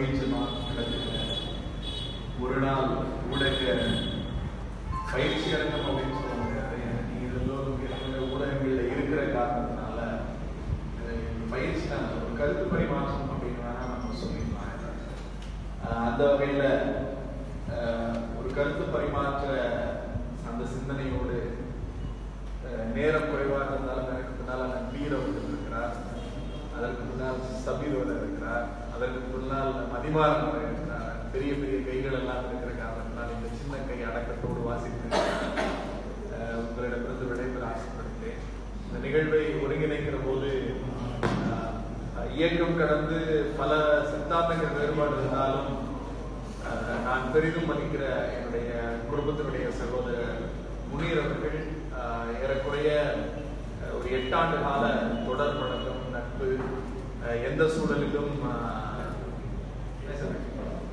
பயிற்சியமாக நடத்துகிற ஒரு நாள் ஊடக பயிற்சி அரங்கம் அப்படின்னு சொல்ல முடியாது எனக்கு இது எல்லோரும் ஏற்கனவே ஊடகங்களில் இருக்கிற காரணத்தினால அஹ் இந்த பயிற்சி நான் ஒரு கருத்து பரிமாற்றம் அப்படின்னு வேணா நம்ம சொல்லிக்கலாம் அஹ் அந்த வகையில் ஒரு கருத்து பரிமாற்ற அந்த சிந்தனையோடு அஹ் நேரம் குறைவாக இருந்தாலும் எனக்கு பின்னால் நம்பீர் அவர்கள் இருக்கிறார் அதற்கு முன்னால் சபீர் அவர்கள் இருக்கிறார் அதற்கு முன்னால் மதிமாறன் அவர்கள் இருக்கிறார் பெரிய பெரிய கைகள் எல்லாம் இருக்கிற காரணத்தினால் இந்த சின்ன கை அடக்கத்தோடு வாசித்து அஹ் உங்களிடமிருந்து விடைபெற ஆசைப்படுகிறேன் இந்த நிகழ்வை ஒருங்கிணைக்கிற போது அஹ் இயக்கம் கடந்து பல சித்தாந்தங்கள் வேறுபாடு இருந்தாலும் அஹ் நான் பெரிதும் மதிக்கிற என்னுடைய குடும்பத்தினுடைய சகோதரர் முனீர் அவர்கள் அஹ் ஏறக்குறைய அஹ் ஒரு எட்டாண்டு கால தொடர் பழக்கம் நட்பு அஹ் எந்த சூழலிலும் அஹ், என்ன சொல்றது?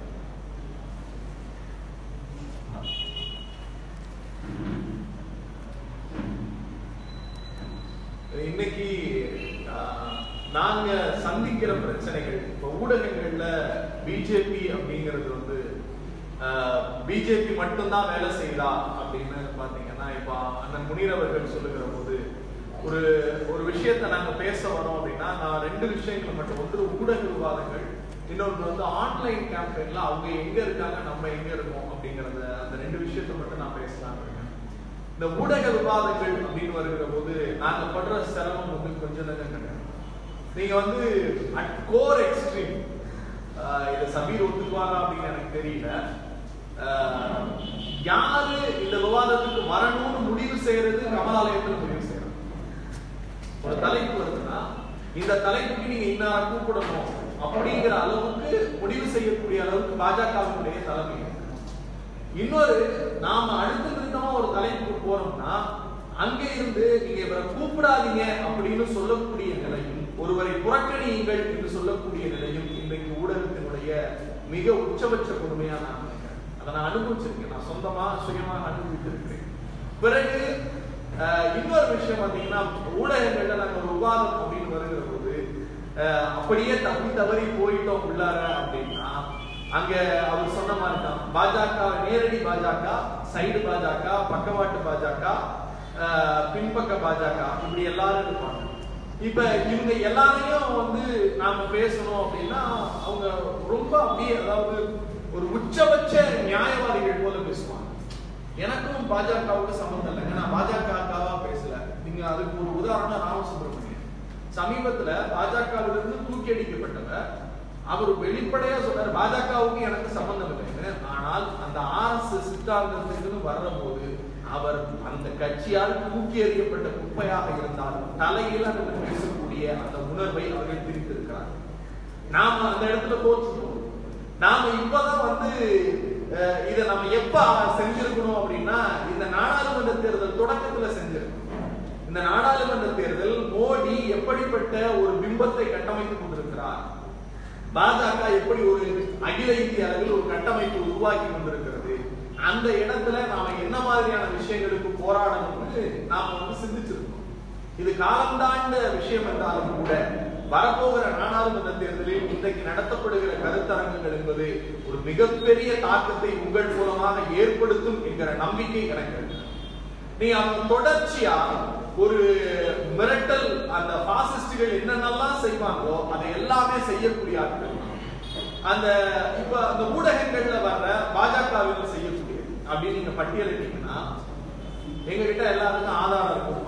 இன்னைக்கு ஆஹ், நாங்க சந்திக்கிற பிரச்சனைகள் இப்ப ஊடகங்கள்ல பிஜேபி அப்படிங்கிறது வந்து பிஜேபி மட்டும்தான் வேலை செய்யுதா அப்படின்னு பாத்தீங்கன்னா இப்ப அண்ணன் முனீர் அவர்கள் சொல்லுகிற போது ஒரு ஒரு விஷயத்த நாங்க பேச வரோம் அப்படின்னா நான் ரெண்டு விஷயங்கள் மட்டும் ஒன்று ஊடக விவாதங்கள் இன்னொன்று வந்து ஆன்லைன் கேம்பெயின்ல அவங்க எங்க இருக்காங்க நம்ம எங்க இருக்கோம் அப்படிங்கறத அந்த ரெண்டு விஷயத்த மட்டும் நான் பேசலாம் இருக்கேன் இந்த ஊடக விவாதங்கள் அப்படின்னு வருகிற போது நாங்க படுற சிரமம் வந்து கொஞ்சம் நஞ்சம் கிடையாது நீங்க வந்து அட் கோர் எக்ஸ்ட்ரீம் இது சபீர் ஒத்துக்குவாரா அப்படின்னு எனக்கு தெரியல ஆஹ், யாரு இந்த விவாதத்துக்கு வரணும்னு முடிவு செய்யறது கமலாலயத்துல முடிவு செய்யறது ஒரு தலைப்பு வருதுன்னா இந்த தலைப்புக்கு நீங்க இன்னார கூப்பிடணும் அப்படிங்கிற அளவுக்கு முடிவு செய்யக்கூடிய அளவுக்கு பாஜகவினுடைய தலைமை இருக்கு. இன்னொரு நாம அடுத்த நிறுத்தமா ஒரு தலைப்புக்கு போறோம்னா அங்கே இருந்து நீங்க இவரை கூப்பிடாதீங்க அப்படின்னு சொல்லக்கூடிய நிலையும் ஒருவரை புறக்கணியுங்கள் என்று சொல்லக்கூடிய நிலையும் இன்றைக்கு ஊடகத்தினுடைய மிக உச்சபட்ச கொடுமையா நான் நினைக்கிறேன் அதை நான் அனுபவிச்சிருக்கேன் நான் சொந்தமா சுயமாக அனுபவித்திருக்கிறேன் பிறகு அஹ், இன்னொரு விஷயம் பாத்தீங்கன்னா ஊடகங்கள்ல நாங்க ஒரு விவாதம் அப்படின்னு வருகிற போது அஹ், அப்படியே தப்பி தவறி போயிட்டோம் உள்ளார அப்படின்னா அங்க அவர் சொன்ன மாதிரி தான் பாஜக நேரடி பாஜக சைடு பாஜக பக்கவாட்டு பாஜக அஹ், பின்பக்க பாஜக இப்படி எல்லாரும் இருப்பாங்க இப்ப இவங்க எல்லாரையும் வந்து நாம பேசணும் அப்படின்னா அவங்க ரொம்ப அப்படியே அதாவது ஒரு உச்சபட்ச நியாயவாதிகள் போல பேசுவாங்க எனக்கும் பாஜகவுக்கு சம்மந்தம் இல்லைங்க நான் பாஜகவா பேசல நீங்க அதுக்கு ஒரு உதாரணம் ராமசுப்ரமணியன் சமீபத்துல பாஜகவிலிருந்து தூக்கி அடிக்கப்பட்டவர் அவர் வெளிப்படையா சொன்னார் பாஜகவுக்கு எனக்கு சம்பந்தம் இல்லைன்னு ஆனால் அந்த ஆர்எஸ் சித்தாந்தத்துக்கு வர்ற போது அவர் அந்த கட்சியால் தூக்கி எறியப்பட்ட குப்பையாக இருந்தாலும் தலையில நின்று பேசக்கூடிய அந்த உணர்வை அவர்கள் பிரித்திருக்கிறார் நாம அந்த இடத்துல தோற்றுட்டோம் நாம இப்பதான் வந்து அஹ், இதை நம்ம எப்ப செஞ்சிருக்கணும் அப்படின்னா இந்த நாடாளுமன்ற தேர்தல் தொடக்கத்துல செஞ்சிருக்கணும் இந்த நாடாளுமன்ற தேர்தல் மோடி எப்படிப்பட்ட ஒரு பிம்பத்தை கட்டமைத்துக் கொண்டிருக்கிறார் பாஜக எப்படி ஒரு அகில இந்திய அளவில் ஒரு கட்டமைப்பு உருவாக்கி கொண்டிருக்கிறது அந்த இடத்துல நாம என்ன மாதிரியான விஷயங்களுக்கு போராடணும்னு நாம வந்து சிந்திச்சிருக்கோம் இது காலம் தாண்ட விஷயம் என்றாலும் கூட வரப்போகிற நாடாளுமன்ற தேர்தலில் இன்றைக்கு நடத்தப்படுகிற கருத்தரங்குகள் என்பது ஒரு மிகப்பெரிய தாக்கத்தை உங்கள் மூலமாக ஏற்படுத்தும் என்கிற நம்பிக்கை எனக்கு இருக்கு. நீ அவங்க தொடர்ச்சியா ஒரு மிரட்டல் அந்த பாசிஸ்டுகள் என்னென்னலாம் செய்வாங்களோ அதை எல்லாமே செய்யக்கூடிய ஆட்கள் அந்த இப்ப அந்த ஊடகங்கள்ல வர்ற பாஜகவினர் செய்யக்கூடியது அப்படின்னு நீங்க பட்டியலிட்டீங்கன்னா எங்க கிட்ட எல்லாருக்கும் ஆதாரம் இருக்கும்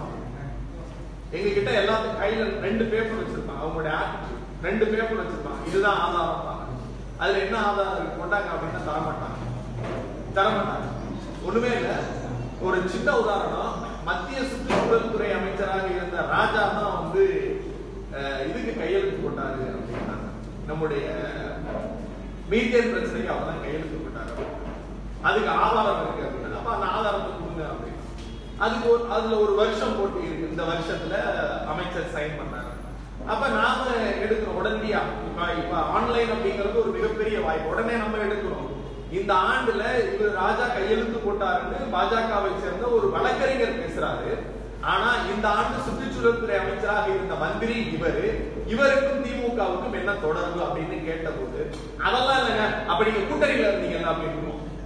எங்க கிட்ட எல்லாத்துக்கும் கையில ரெண்டு பேப்பர் வச்சிருப்பாங்க அவங்களுடைய ஆட்டிடியூட் ரெண்டு பேப்பர் வச்சிருப்பாங்க இதுதான் ஆதாரம் தான் அதுல என்ன ஆதாரம் இருக்கு கொண்டாங்க அப்படின்னா தரமாட்டாங்க தரமாட்டாங்க ஒண்ணுமே இல்ல ஒரு சின்ன உதாரணம் மத்திய சுற்றுச்சூழல் துறை அமைச்சராக இருந்த ராஜா தான் வந்து அஹ், இதுக்கு கையெழுத்து போட்டாரு அப்படின்னாங்க நம்முடைய மீத்தேன் பிரச்சனைக்கு அவர் தான் கையெழுத்து போட்டாரு அதுக்கு ஆதாரம் இருக்கு அப்படின்னா அப்ப அந்த ஆதாரத்தை கொடுங்க அப்படின்னு அதுக்கு ஒரு அதுல ஒரு வருஷம் போட்டு இருக்கு இந்த வருஷத்துல அமைச்சர் சைன் பண்ணாரு அப்ப நாம எடுக்கிறோம் உடனடியா இப்ப இப்ப ஆன்லைன் அப்படிங்கிறது ஒரு மிகப்பெரிய வாய்ப்பு உடனே நம்ம எடுக்கிறோம் இந்த ஆண்டுல இவர் ராஜா கையெழுத்து போட்டாருன்னு பாஜகவை சேர்ந்த ஒரு வழக்கறிஞர் பேசுறாரு ஆனா இந்த ஆண்டு சுற்றுச்சூழல் துறை அமைச்சராக இருந்த மந்திரி இவரு இவருக்கும் திமுக திமுகவுக்கும் என்ன தொடர்பு அப்படின்னு கேட்டபோது அதெல்லாம் இல்லைங்க அப்ப நீங்க கூட்டணியில இருந்தீங்கல்ல அப்படின்னு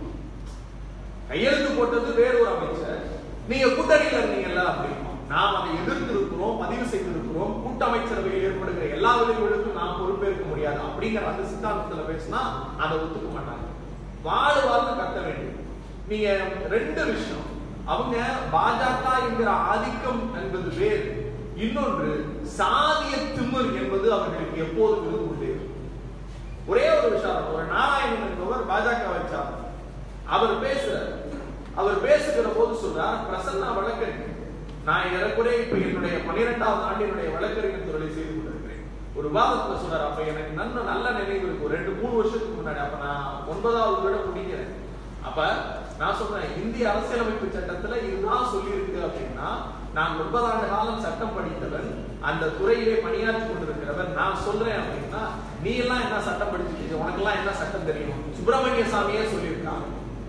கையெழுத்து போட்டது வேற ஒரு அமைச்சர் நீங்க கூட்டணியில இருந்தீங்கல்ல அப்படின்னு நாம் அதை எதிர்த்து இருக்கிறோம் பதிவு செய்திருக்கிறோம் கூட்டமைச்சரவையில் ஏற்படுகிற எல்லா விளைவுகளுக்கும் நாம் பொறுப்பேற்க முடியாது அப்படிங்கிற அந்த சித்தாந்தத்துல பேசினா அதை ஒத்துக்க மாட்டாங்க வாழ் வாழ்ந்து கத்த வேண்டும் நீங்க ரெண்டு விஷயம் அவங்க பாஜக என்கிற ஆதிக்கம் என்பது வேறு இன்னொன்று சாதிய திமிர் என்பது அவர்களுக்கு எப்போதும் இருந்து கொண்டே இருக்கும். ஒரே ஒரு விஷயம் ஒரு நாராயணன் என்பவர் பாஜக வச்சார் அவர் பேசுறார் அவர் பேசுகிற போது சொல்றார் பிரசன்னா வழக்கறிஞர் நான் ஏறக்குறைய இப்ப என்னுடைய பன்னிரெண்டாவது ஆண்டினுடைய வழக்கறிஞர் தொழிலை செய்து கொண்டிருக்கிறேன் ஒரு விவாதத்துல சொல்றாரு அப்ப எனக்கு நல்ல நல்ல நினைவு இருக்கு ஒரு ரெண்டு மூணு வருஷத்துக்கு முன்னாடி அப்ப நான் ஒன்பதாவது விட முடிக்கிறேன் அப்ப நான் சொல்றேன் இந்திய அரசியலமைப்பு சட்டத்துல இதுதான் சொல்லியிருக்கு அப்படின்னா நான் முப்பது ஆண்டு காலம் சட்டம் படித்தவன் அந்த துறையிலே பணியாற்றி கொண்டிருக்கிறவன் நான் சொல்றேன் அப்படின்னா நீ எல்லாம் என்ன சட்டம் படிச்சிருக்கீங்க உனக்கு எல்லாம் என்ன சட்டம் தெரியும் சுப்பிரமணிய சாமியே சொல்லியிருக்காங்க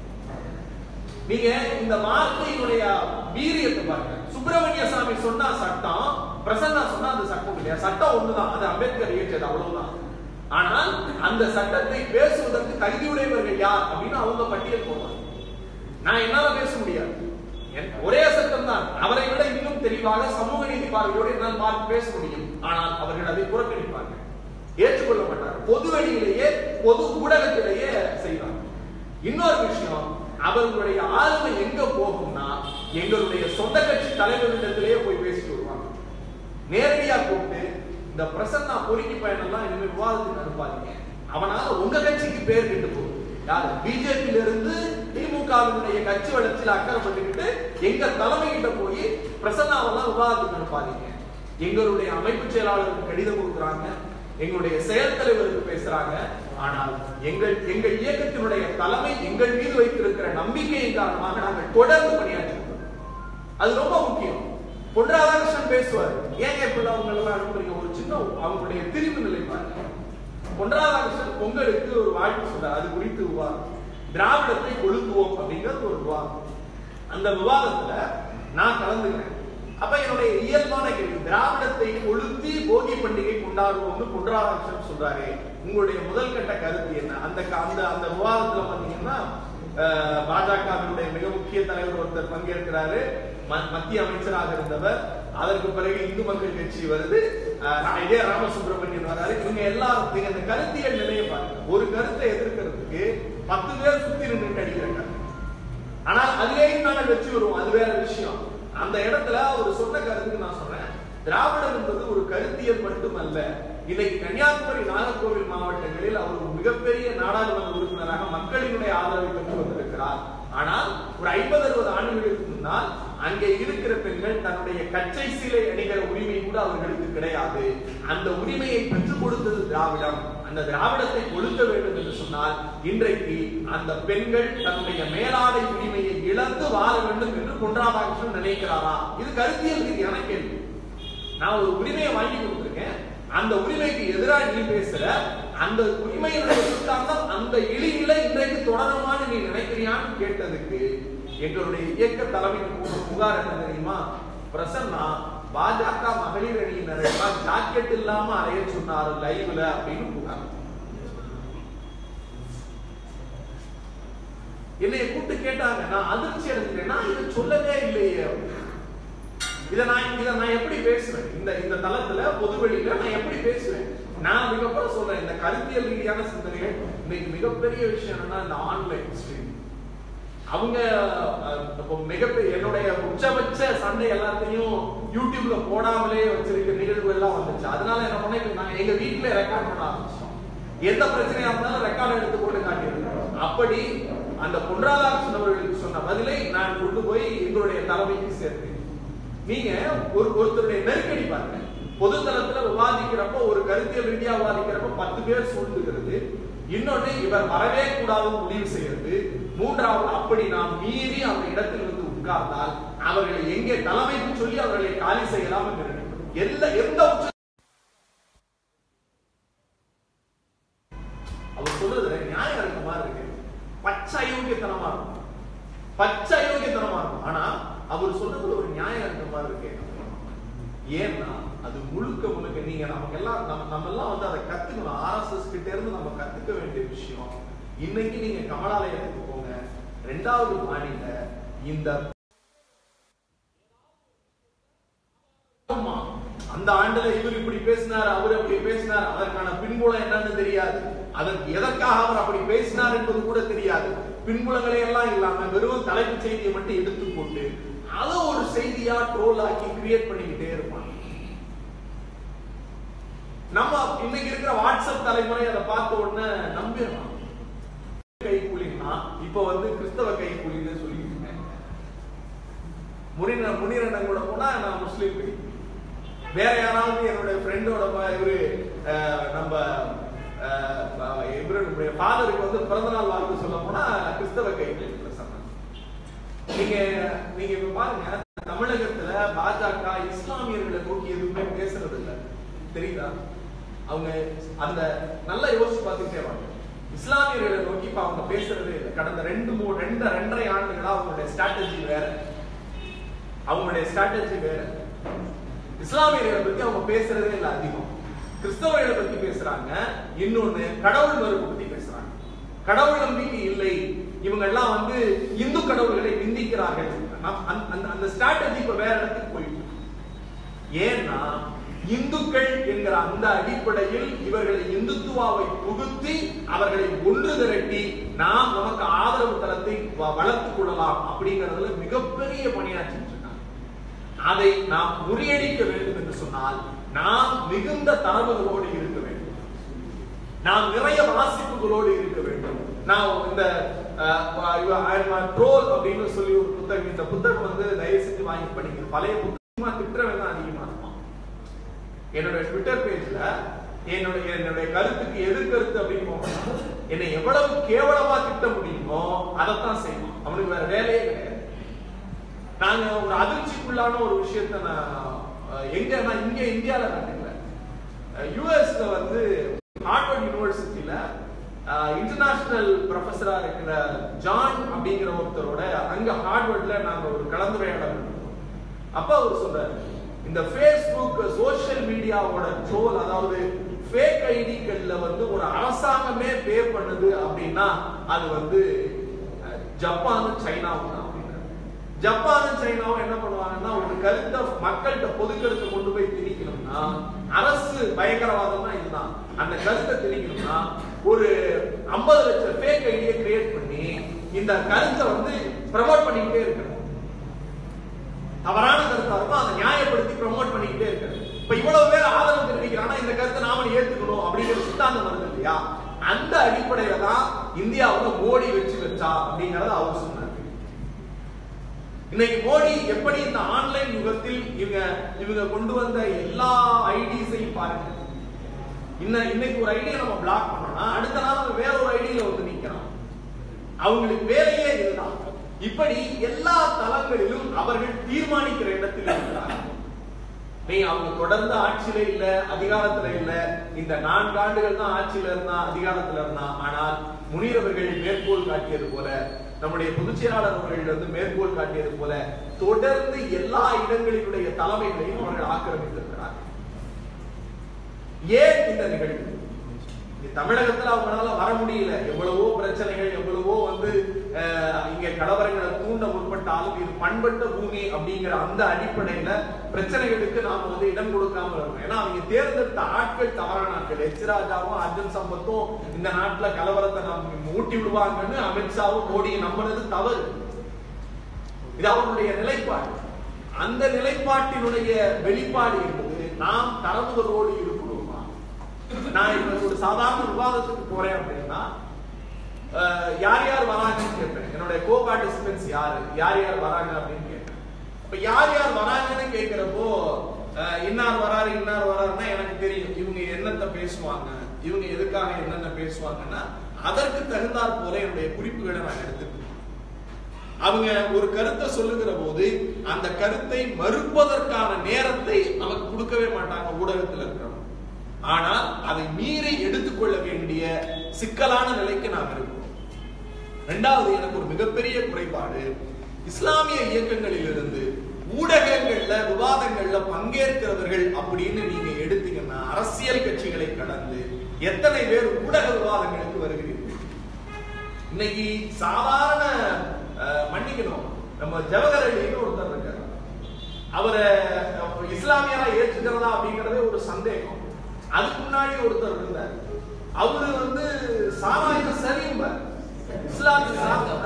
நீங்க இந்த வார்த்தையினுடைய வீரியத்தை பாருங்க சுப்பிரமணிய சாமி சொன்னா சட்டம் பிரசன்னா சொன்னா அது சட்டம் இல்லையா சட்டம் ஒண்ணுதான் அது அம்பேத்கர் இயற்றியது அவ்வளவுதான் ஆனால் அந்த சட்டத்தை பேசுவதற்கு தகுதியுடையவர்கள் யார் அப்படின்னு அவங்க பட்டியல் போடுறாங்க நான் என்னால பேச முடியாது என் ஒரே சட்டம் தான் அவரை விட இன்னும் தெளிவாக சமூக நீதி பார்வையோடு என்னால் பார்த்து பேச முடியும் ஆனால் அவர்கள் அதை புறக்கணிப்பார்கள் ஏற்றுக்கொள்ள மாட்டார்கள் பொது வெளியிலேயே பொது ஊடகத்திலேயே செய்வாங்க இன்னொரு விஷயம் அவர்களுடைய ஆளுமை எங்க போகும்னா எங்களுடைய சொந்த கட்சி தலைவர்களிடத்திலேயே போய் பேசிட்டு வருவாங்க நேரடியா கூப்பிட்டு இந்த பிரசன்னா பொறுக்கி பயணம்லாம் இனிமே விவாதத்துக்கு அனுப்பாதீங்க அவனால உங்க கட்சிக்கு பேர் கெட்டு போகுது யாரு பிஜேபியில இருந்து திமுகவினுடைய கட்சி வளர்ச்சியில அக்கறை பண்ணிக்கிட்டு எங்க தலைமையிட்ட போய் பிரசன்னாவெல்லாம் விவாதத்துக்கு அனுப்பாதீங்க எங்களுடைய அமைப்பு செயலாளருக்கு கடிதம் கொடுக்குறாங்க எங்களுடைய செயல் தலைவருக்கு பேசுறாங்க ஆனால் எங்கள் எங்கள் இயக்கத்தினுடைய தலைமை எங்கள் மீது வைத்திருக்கிற நம்பிக்கையின் காரணமாக நாங்கள் தொடர்ந்து பணியாற்றுகிறோம் அது ரொம்ப முக்கியம் பொன் ராதாகிருஷ்ணன் பேசுவார் ஏங்க இப்படி அவங்க எல்லாம் அனுப்புறீங்க ஒரு சின்ன அவங்களுடைய திரிவு நிலை பாருங்க பொன் ராதாகிருஷ்ணன் பொங்கலுக்கு ஒரு வாழ்த்து சொல்றார் அது குறித்து விவாதம் திராவிடத்தை கொளுத்துவோம் அப்படிங்கிறது ஒரு விவாதம் அந்த விவாதத்துல நான் கலந்துக்கிறேன் அப்ப என்னுடைய இயல்பான கேள்வி திராவிடத்தை கொளுத்தி போகி பண்டிகை கொண்டாடுவோம்னு பொன் ராதாகிருஷ்ணன் சொல்றாரு உங்களுடைய முதல் கட்ட கருத்து என்ன அந்த க- அந்த அந்த விவாதத்துல பாத்தீங்கன்னா அஹ், பாஜகவினுடைய மிக முக்கிய தலைவர் ஒருத்தர் பங்கேற்கிறாரு ம- மத்திய அமைச்சராக இருந்தவர் அதற்கு பிறகு இந்து மக்கள் கட்சி வருது அஹ், இதே ராமசுப்ரமணியன் வராரு இவங்க எல்லாரும் நீங்க அந்த கருத்தியல் நிலையை பாருங்க ஒரு கருத்தை எதிர்க்கிறதுக்கு பத்து பேர் சுத்தி நின்று அடிக்கிறாங்க ஆனால் அதிலேயும் நாங்கள் வெற்றி வருவோம் அது வேற விஷயம் அந்த இடத்துல அவர் சொன்ன கருத்துக்கு நான் சொல்றேன் திராவிடம் என்பது ஒரு கருத்தியல் மட்டுமல்ல இன்னைக்கு கன்னியாகுமரி நாகர்கோவில் மாவட்டங்களில் அவர் ஒரு மிகப்பெரிய நாடாளுமன்ற உறுப்பினராக மக்களினுடைய ஆதரவை பெற்று வந்திருக்கிறார் ஆனால் ஒரு ஐம்பது அறுபது ஆண்டுகளுக்கு முன்னால் அங்கே இருக்கிற பெண்கள் தன்னுடைய கச்சை சீலை அணிகிற உரிமை கூட அவர்களுக்கு கிடையாது அந்த உரிமையை பெற்றுக் கொடுத்தது திராவிடம் அந்த திராவிடத்தை கொளுத்த வேண்டும் என்று சொன்னால் இன்றைக்கு அந்த பெண்கள் தன்னுடைய மேலாடை உரிமையை இழந்து வாழ வேண்டும் என்று பொன் ராதாகிருஷ்ணன் நினைக்கிறாரா இது கருத்தியல் ரீதியான கேள்வி நான் ஒரு உரிமையை வாங்கி கொடுத்துருக்கேன் அந்த உரிமைக்கு எதிராக நீ பேசுற அந்த உரிமையினுடைய சித்தாந்தம் அந்த இழிநில இன்றைக்கு தொடருமான்னு நீ நினைக்கிறியான்னு கேட்டதுக்கு எங்களுடைய இயக்க தலைமைக்கு போன புகார் என்ன தெரியுமா பிரசன்னா பாஜக மகளிர் அணியினரை எல்லாம் ஜாக்கெட் இல்லாம அலைய சொன்னாரு லைவ்ல அப்படின்னு புகார் என்னைய கூப்பிட்டு கேட்டாங்க நான் அதிர்ச்சி அடைஞ்சிட்டேன் நான் இதை சொல்லவே இல்லையே அப்படின்னு. இத நான் இத நான் எப்படி பேசுவேன் இந்த இந்த தளத்துல பொது வெளியில நான் எப்படி பேசுவேன் நான் அதுக்கப்புறம் சொல்றேன் இந்த கருத்தியல் ரீதியான சிந்தனைகள் இன்னைக்கு மிகப்பெரிய விஷயம் என்னன்னா இந்த ஆன்லைன் ஸ்ட்ரீம் அவங்க அஹ், இப்போ மிகப்பெரிய என்னுடைய உச்சபட்ச சண்டை எல்லாத்தையும் யூடியூப்ல போடாமலே வச்சிருக்க நிகழ்வு எல்லாம் வந்துச்சு அதனால என்ன பண்ண இப்ப நாங்க எங்க வீட்ல ரெக்கார்ட் பண்ண ஆரம்பிச்சோம் எந்த பிரச்சனையா இருந்தாலும் ரெக்கார்ட் எடுத்து போட்டு காட்டியிருக்கோம் அப்படி அந்த பொன்ராதாகிருஷ்ணன் அவர்களுக்கு சொன்ன பதிலை நான் கொண்டு போய் எங்களுடைய தலைமைக்கு சேர்த்தேன் நீங்க ஒரு ஒருத்தருடைய நெருக்கடி பாருங்க பொது தளத்துல விவாதிக்கிறப்ப ஒரு கருத்தியல் ரீதியா விவாதிக்கிறப்ப பத்து பேர் சூழ்ந்துகிறது இன்னொன்னு இவர் வரவே கூடாதுன்னு முடிவு செய்யறது மூன்றாவது அப்படி நாம் மீறி அந்த இடத்தில் வந்து உட்கார்ந்தால் அவர்களை எங்கே தலைமைக்கு சொல்லி அவர்களை காலி செய்யலாம் என்று நினைக்கிறோம் எந்த எந்த உச்ச அவர் சொல்றதுல நியாயம் இருக்க மாதிரி இருக்கு பச்சை அயோக்கியத்தனமா இருக்கும் பச்சை அயோக்கியத்தனமா இருக்கும் ஆனா அவர் சொல்றதுல ஒரு நியாயம் இருக்க மாதிரி இருக்கு ஏன்னா அது முழுக்க முழுக்க நீங்க நமக்கு எல்லாம் நம்ம நம்ம எல்லாம் வந்து அதை கத்துக்கணும் ஆர்எஸ்எஸ் கிட்ட இருந்து நம்ம கத்துக்க வேண்டிய விஷயம் இன்னைக்கு நீங்க கமலாலயத்துக்கு போங்க ரெண்டாவது மாடியில இந்த ஆமா. அந்த ஆண்டுல இவர் இப்படி பேசினார் அவர் அப்படி பேசினார் அதற்கான பின்புலம் என்னன்னு தெரியாது அதற்கு எதற்காக அவர் அப்படி பேசினார் என்பது கூட தெரியாது பின்புலங்களே எல்லாம் இல்லாம வெறும் தலைப்பு செய்தியை மட்டும் எடுத்து போட்டு அதை ஒரு செய்தியா ட்ரோல் ஆக்கி கிரியேட் பண்ணிக்கிட்டே இருப்பாங்க நம்ம இன்னைக்கு இருக்கிற வாட்ஸ்அப் தலைமுறை அதை பார்த்த உடனே நம்பிடலாம் கை கூலினா இப்ப வந்து கிறிஸ்தவ கை கூலின்னு சொல்லிட்டு இருக்காங்க முனிர முனிரண்ணன் கூட போனா நான் முஸ்லீம் கை வேற யாராவது என்னுடைய ஃப்ரெண்டோட இவரு அஹ், நம்ம அஹ், இவருடைய ஃபாதருக்கு வந்து பிறந்த நாள் வாழ்த்து சொல்ல போனா கிறிஸ்தவ கை சொன்னாங்க நீங்க நீங்க இப்ப பாருங்க தமிழகத்துல பாஜக இஸ்லாமியர்களை நோக்கி எதுவுமே பேசுறது இல்ல தெரியுதா அவங்க அந்த நல்லா யோசிச்சு பார்த்துட்டே வாங்க இஸ்லாமியர்களை நோக்கி இப்ப அவங்க பேசுறதே இல்லை கடந்த ரெண்டு மூணு ரெண்டு ரெண்டரை ஆண்டுகளா அவங்களுடைய ஸ்ட்ராட்டஜி வேற அவங்களுடைய ஸ்ட்ராட்டஜி வேற இஸ்லாமியர்களை பத்தி அவங்க பேசுறதே இல்லை அதிகம் கிறிஸ்தவர்களை பத்தி பேசுறாங்க இன்னொன்னு கடவுள் மறுப்பு பத்தி பேசுறாங்க கடவுள் நம்பிக்கை இல்லை இவங்க எல்லாம் வந்து இந்து கடவுள்களை நிந்திக்கிறார்கள் நம்- அந்த- அந்த- அந்த ஸ்ட்ராட்டஜி இப்ப வேற இடத்துக்கு போயிட்டு இருக்கு. ஏன்னா இந்துக்கள் என்கிற அந்த அடிப்படையில் இவர்களை இந்துத்துவாவை புகுத்தி அவர்களை ஒன்று திரட்டி நாம் நமக்கு ஆதரவு தளத்தை வ- வளர்த்துக் கொள்ளலாம் அப்படிங்கறதுல மிகப்பெரிய பணியாற்றிட்டு இருக்காங்க அதை நாம் முறியடிக்க வேண்டும் என்று சொன்னால் நாம் மிகுந்த தரவுகளோடு இருக்க வேண்டும் நாம் நிறைய வாசிப்புகளோடு இருக்க வேண்டும் நான் இந்த ட்ரோல் அப்படின்னு சொல்லி ஒரு புத்தகம் இந்த புத்தகம் வந்து தயவு செஞ்சு வாங்கி படிங்க பழைய புத்தகமா திட்டுறவன் தான் அதிகமா இருப்பான் என்னோட ட்விட்டர் பேஜ்ல என்னுடைய என்னுடைய கருத்துக்கு எதிர்கருத்து அப்படின்னு போவான். என்னை எவ்வளவு கேவலமா திட்ட முடியுமோ அதைத்தான் செய்வான் அவனுக்கு வேற வேலையே கிடையாது நாங்க ஒரு அதிர்ச்சிக்குள்ளான ஒரு விஷயத்த நான் அஹ், எங்கன்னா இங்க இந்தியால கண்டுக்கல யூஎஸ்ல வந்து ஹார்வர்ட் யூனிவர்சிட்டியில இன்டர்நேஷனல் ப்ரொஃபஸரா இருக்கிற ஜான் அப்படிங்கிற ஒருத்தரோட அங்க ஹார்வர்ட்ல நாங்க ஒரு கலந்துரையாடல் நடந்தோம். அப்ப அவர் சொல்றாரு இந்த ஃபேஸ்புக் சோஷியல் மீடியாவோட ட்ரோல் அதாவது ஃபேக் ஐடிகள்ல வந்து ஒரு அரசாங்கமே பே பண்ணுது அப்படின்னா அது வந்து அஹ், ஜப்பானும் சைனாவும் தான் அப்படின்னாரு. ஜப்பானும் சைனாவும் என்ன பண்ணுவாங்கன்னா ஒரு கருத்தை மக்கள்கிட்ட பொது கருத்தை கொண்டு போய் திணிக்கணும்னா அரசு பயங்கரவாதம்னா இதுதான் அந்த கருத்தை திணிக்கணும்னா ஒரு 50 லட்சம் ஃபேக் ஐடியை கிரியேட் பண்ணி இந்த கருத்தை வந்து ப்ரமோட் பண்ணிக்கிட்டே இருக்கணும் தவறான கருத்தா இருக்கும் அதை நியாயப்படுத்தி ப்ரமோட் பண்ணிக்கிட்டே இருக்கிறது இப்ப இவ்வளவு பேர் ஆதரவு தெரிவிக்கிறாங்கன்னா இந்த கருத்தை நாம ஏத்துக்கணும் அப்படிங்கிற சித்தாந்தம் வருது இல்லையா அந்த அடிப்படையில தான் இந்தியாவுல மோடி வச்சு வச்சா அப்படிங்கறத அவர் சொன்னார் இன்னைக்கு மோடி எப்படி இந்த ஆன்லைன் யுகத்தில் இவங்க இவங்க கொண்டு வந்த எல்லா ஐடிஸையும் பாருங்க இன்ன இன்னைக்கு ஒரு ஐடியா நம்ம பிளாக் பண்ணோம்னா அடுத்த நாள் அவன் வேற ஒரு ஐடியில வந்து நிக்கிறான் அவங்களுக்கு வேலையே இதுதான் இப்படி எல்லா தளங்களிலும் அவர்கள் தீர்மானிக்கிற இடத்தில் இருக்கிறார்கள் நீ அவங்க தொடர்ந்து ஆட்சியில இல்ல அதிகாரத்துல இல்ல இந்த நான்கு ஆண்டுகள் தான் ஆட்சியில இருந்தா அதிகாரத்துல இருந்தா ஆனால் முனீர் அவர்கள் மேற்கோள் காட்டியது போல நம்முடைய பொதுச் செயலாளர் அவர்கள் வந்து மேற்கோள் காட்டியது போல தொடர்ந்து எல்லா இடங்களினுடைய தலைமைகளையும் அவர்கள் ஆக்கிரமித்திருக்கிறார்கள் ஏன் இந்த நிகழ்வு இங்க தமிழகத்துல அவங்களால வர முடியல எவ்வளவோ பிரச்சனைகள் எவ்வளவோ வந்து அஹ், இங்க கலவரங்களை தூண்ட முற்பட்டாலும் இது பண்பட்ட பூமி அப்படிங்கிற அந்த அடிப்படையில பிரச்சனைகளுக்கு நாம வந்து இடம் கொடுக்காம இருக்கோம் ஏன்னா அவங்க தேர்ந்தெடுத்த ஆட்கள் தவறான ஆட்கள் எச் ராஜாவும் அர்ஜுன் சம்பத்தும் இந்த நாட்டுல கலவரத்தை நாம் ஊட்டி விடுவாங்கன்னு அமித்ஷாவும் மோடியை நம்பினது தவறு இது அவருடைய நிலைப்பாடு அந்த நிலைப்பாட்டினுடைய வெளிப்பாடு என்பது நாம் தரவுகளோடு இருக்கணுமா நான் இப்ப ஒரு சாதாரண விவாதத்துக்கு போறேன் அப்படின்னா அஹ், யார் யார் வராங்கன்னு கேட்பேன் என்னுடைய கோ பார்ட்டிசிபென்ட்ஸ் யாரு யார் யார் வராங்க அப்படின்னு கேட்பேன் இப்ப யார் யார் வராங்கன்னு கேட்கிறப்போ அஹ், இன்னார் வராரு இன்னார் வராருன்னா எனக்கு தெரியும் இவங்க என்னத்த பேசுவாங்க இவங்க எதுக்காக என்னென்ன பேசுவாங்கன்னா அதற்கு தகுந்தாற் போல என்னுடைய குறிப்புகளை நான் எடுத்துப்பேன் அவங்க ஒரு கருத்தை சொல்லுகிற போது அந்த கருத்தை மறுப்பதற்கான நேரத்தை நமக்கு கொடுக்கவே மாட்டாங்க ஊடகத்தில் இருக்கிறவங்க ஆனால் அதை மீறி எடுத்துக்கொள்ள வேண்டிய சிக்கலான நிலைக்கு நாம் இருக்கிறோம் இரண்டாவது எனக்கு ஒரு மிகப்பெரிய குறைபாடு இஸ்லாமிய இயக்கங்களிலிருந்து ஊடகங்கள்ல விவாதங்கள்ல பங்கேற்கிறவர்கள் அப்படின்னு நீங்க எடுத்தீங்கன்னா அரசியல் கட்சிகளை கடந்து எத்தனை பேர் ஊடக விவாதங்களுக்கு வருகிறீர்கள் இன்னைக்கு சாதாரண அஹ், மன்னிக்கணும் நம்ம ஜவஹர் அலின்னு ஒருத்தர் இருக்காரு அவரை அஹ், இஸ்லாமியரா ஏற்றுக்கிறதா அப்படிங்கறதே ஒரு சந்தேகம் அதுக்கு முன்னாடி ஒருத்தர் இருந்தார் அவரு வந்து சாராயம் சரியும்பார் இஸ்லாமிய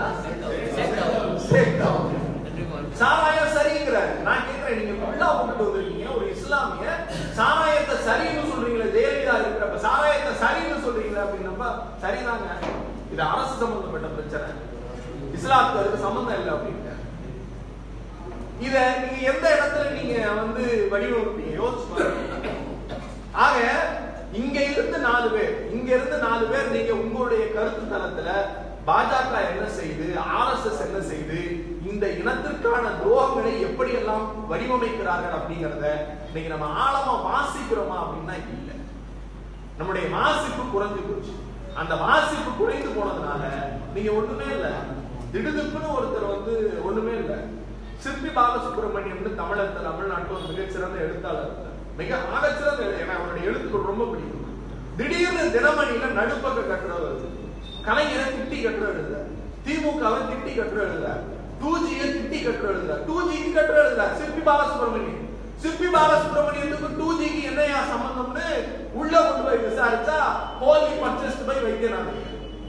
சாராயம் சரிங்கிறாரு நான் கேட்கிறேன் நீங்க உள்ளா கொண்டு வந்திருக்கீங்க ஒரு இஸ்லாமிய சாராயத்தை சரின்னு சொல்றீங்களே ஜெயலலிதா இருக்கிறப்ப சாராயத்தை சரின்னு சொல்றீங்களே அப்படின்னப்ப சரிதாங்க இது அரசு சம்பந்தப்பட்ட பிரச்சனை இஸ்லாத்துக்கு அதுக்கு சம்பந்தம் இல்லை அப்படின்னு இத நீங்க எந்த இடத்துல நீங்க வந்து வடிவமைப்பீங்க யோசிச்சு பாருங்க ஆக இங்க இருந்து நாலு பேர் இங்க இருந்து நாலு பேர் நீங்க உங்களுடைய கருத்து தளத்துல பாஜக என்ன செய்து ஆர்எஸ்எஸ் என்ன செய்து இந்த இனத்திற்கான துரோகங்களை எப்படி எல்லாம் வடிவமைக்கிறார்கள் அப்படிங்கறத இன்னைக்கு நம்ம ஆழமா வாசிக்கிறோமா அப்படின்னா இல்ல நம்முடைய வாசிப்பு குறைஞ்சு போச்சு அந்த வாசிப்பு குறைந்து போனதுனால நீங்க ஒண்ணுமே இல்ல திடுதிப்புன்னு ஒருத்தர் வந்து ஒண்ணுமே இல்ல சிற்பி பாலசுப்ரமணியம்னு தமிழர் தமிழ்நாட்டில் ஒரு மிகச்சிறந்த எழுத்தாளர் இருந்தார். மிக ஆகச்சிறந்த எழு- ஏன்னா அவருடைய எழுத்துக்கள் ரொம்ப பிடிக்கும் திடீர்னு தினமணியில நடுப்பக்க கட்டுரை வருது கலைஞரை திட்டி கட்டுரை எழுதுறார் திமுகவை திட்டி கட்டுரை எழுதுறார் டூ ஜியை திட்டி கட்டுரை எழுதுறார் டூ ஜிக்கு கட்டுரை எழுதுறார் சிற்பி பாலசுப்ரமணியம் சிற்பி பாலசுப்ரமணியத்துக்கு டூ ஜிக்கு என்னையா சம்பந்தம்னு உள்ள கொண்டு போய் விசாரிச்சா ஹோலி பர்ச்சேஸ்ட் போய் வைக்கிறாங்க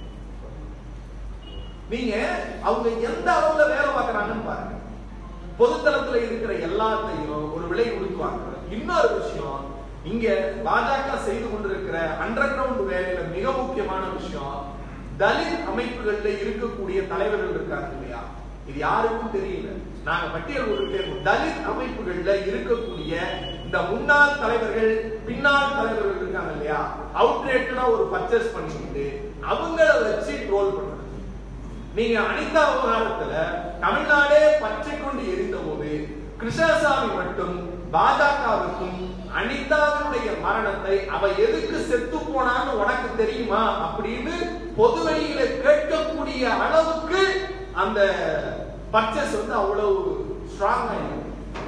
நீங்க அவங்க எந்த அளவுல வேலை பார்க்கறாங்கன்னு பாருங்க பொதுத்தளத்துல இருக்கிற எல்லாத்தையும் ஒரு விலை கொடுக்குவாங்க இன்னொரு விஷயம் இங்க பாஜக செய்து கொண்டிருக்கிற அண்டர் கிரவுண்ட் வேலையில மிக முக்கியமான விஷயம் தலித் அமைப்புகள்ல இருக்கக்கூடிய தலைவர்கள் இருக்காங்க இல்லையா இது யாருக்கும் தெரியல நாங்க பட்டியல் போட்டுக்கிட்டே இருக்கோம் தலித் அமைப்புகள்ல இருக்கக்கூடிய இந்த முன்னாள் தலைவர்கள் பின்னாள் தலைவர்கள் இருக்காங்க இல்லையா அவுட்ரேட்டடா ஒரு பர்ச்சேஸ் பண்ணிக்கிட்டு அவங்கள வச்சு ட்ரோல் பண்றது நீங்க அனிதா விவகாரத்துல தமிழ்நாடே பற்றி கொண்டு எரிந்த போது கிருஷ்ணசாமி மட்டும் பாஜகவுக்கும் அனிதாவினுடைய மரணத்தை அவ எதுக்கு செத்து போனான்னு உனக்கு தெரியுமா அப்படின்னு பொது வெளியில கேட்கக்கூடிய அளவுக்கு அந்த பர்ச்சேஸ் வந்து அவ்வளவு ஸ்ட்ராங்கா இருக்கு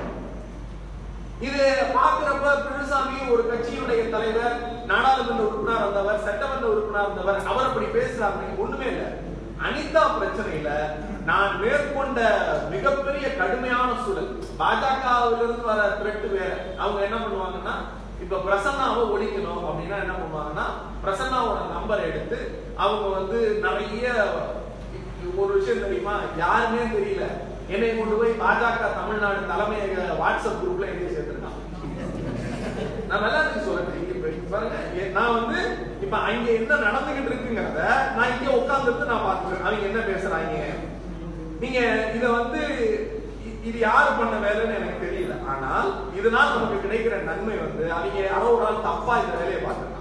இது பாக்குறப்ப பிரிசாமி ஒரு கட்சியினுடைய தலைவர் நாடாளுமன்ற உறுப்பினர் இருந்தவர் சட்டமன்ற உறுப்பினர் இருந்தவர் அவர் அப்படி பேசுறாங்க ஒண்ணுமே இல்ல அனிதா பிரச்சனையில நான் மேற்கொண்ட மிகப்பெரிய கடுமையான சூழல் பாஜகவிலிருந்து வர த்ரெட் வேற அவங்க என்ன பண்ணுவாங்கன்னா இப்ப பிரசன்னாவை ஒழிக்கணும் அப்படின்னா என்ன பண்ணுவாங்கன்னா பிரசன்னாவோட நம்பர் எடுத்து அவங்க வந்து நிறைய ஒரு விஷயம் தெரியுமா யாருமே தெரியல என்னை கொண்டு போய் பாஜக தமிழ்நாடு தலைமையக வாட்ஸ்அப் குரூப்ல என்னை சேர்த்திருக்கான் நான் நல்லா இருக்கு சொல்றேன் இங்க இப்ப பாருங்க எ- நான் வந்து இப்ப அங்க என்ன நடந்துகிட்டு இருக்குங்கிறத நான் இங்க உட்கார்ந்துட்டு நான் பாத்துக்கிறேன் அவங்க என்ன பேசுறாங்க நீங்க இத வந்து இ- இது யாரு பண்ண வேலைன்னு எனக்கு தெரியல ஆனால் இதனால் நமக்கு கிடைக்கிற நன்மை வந்து அவங்க யாரோ ஒரு ஆள் தப்பா இந்த வேலையை பார்த்துருக்காங்க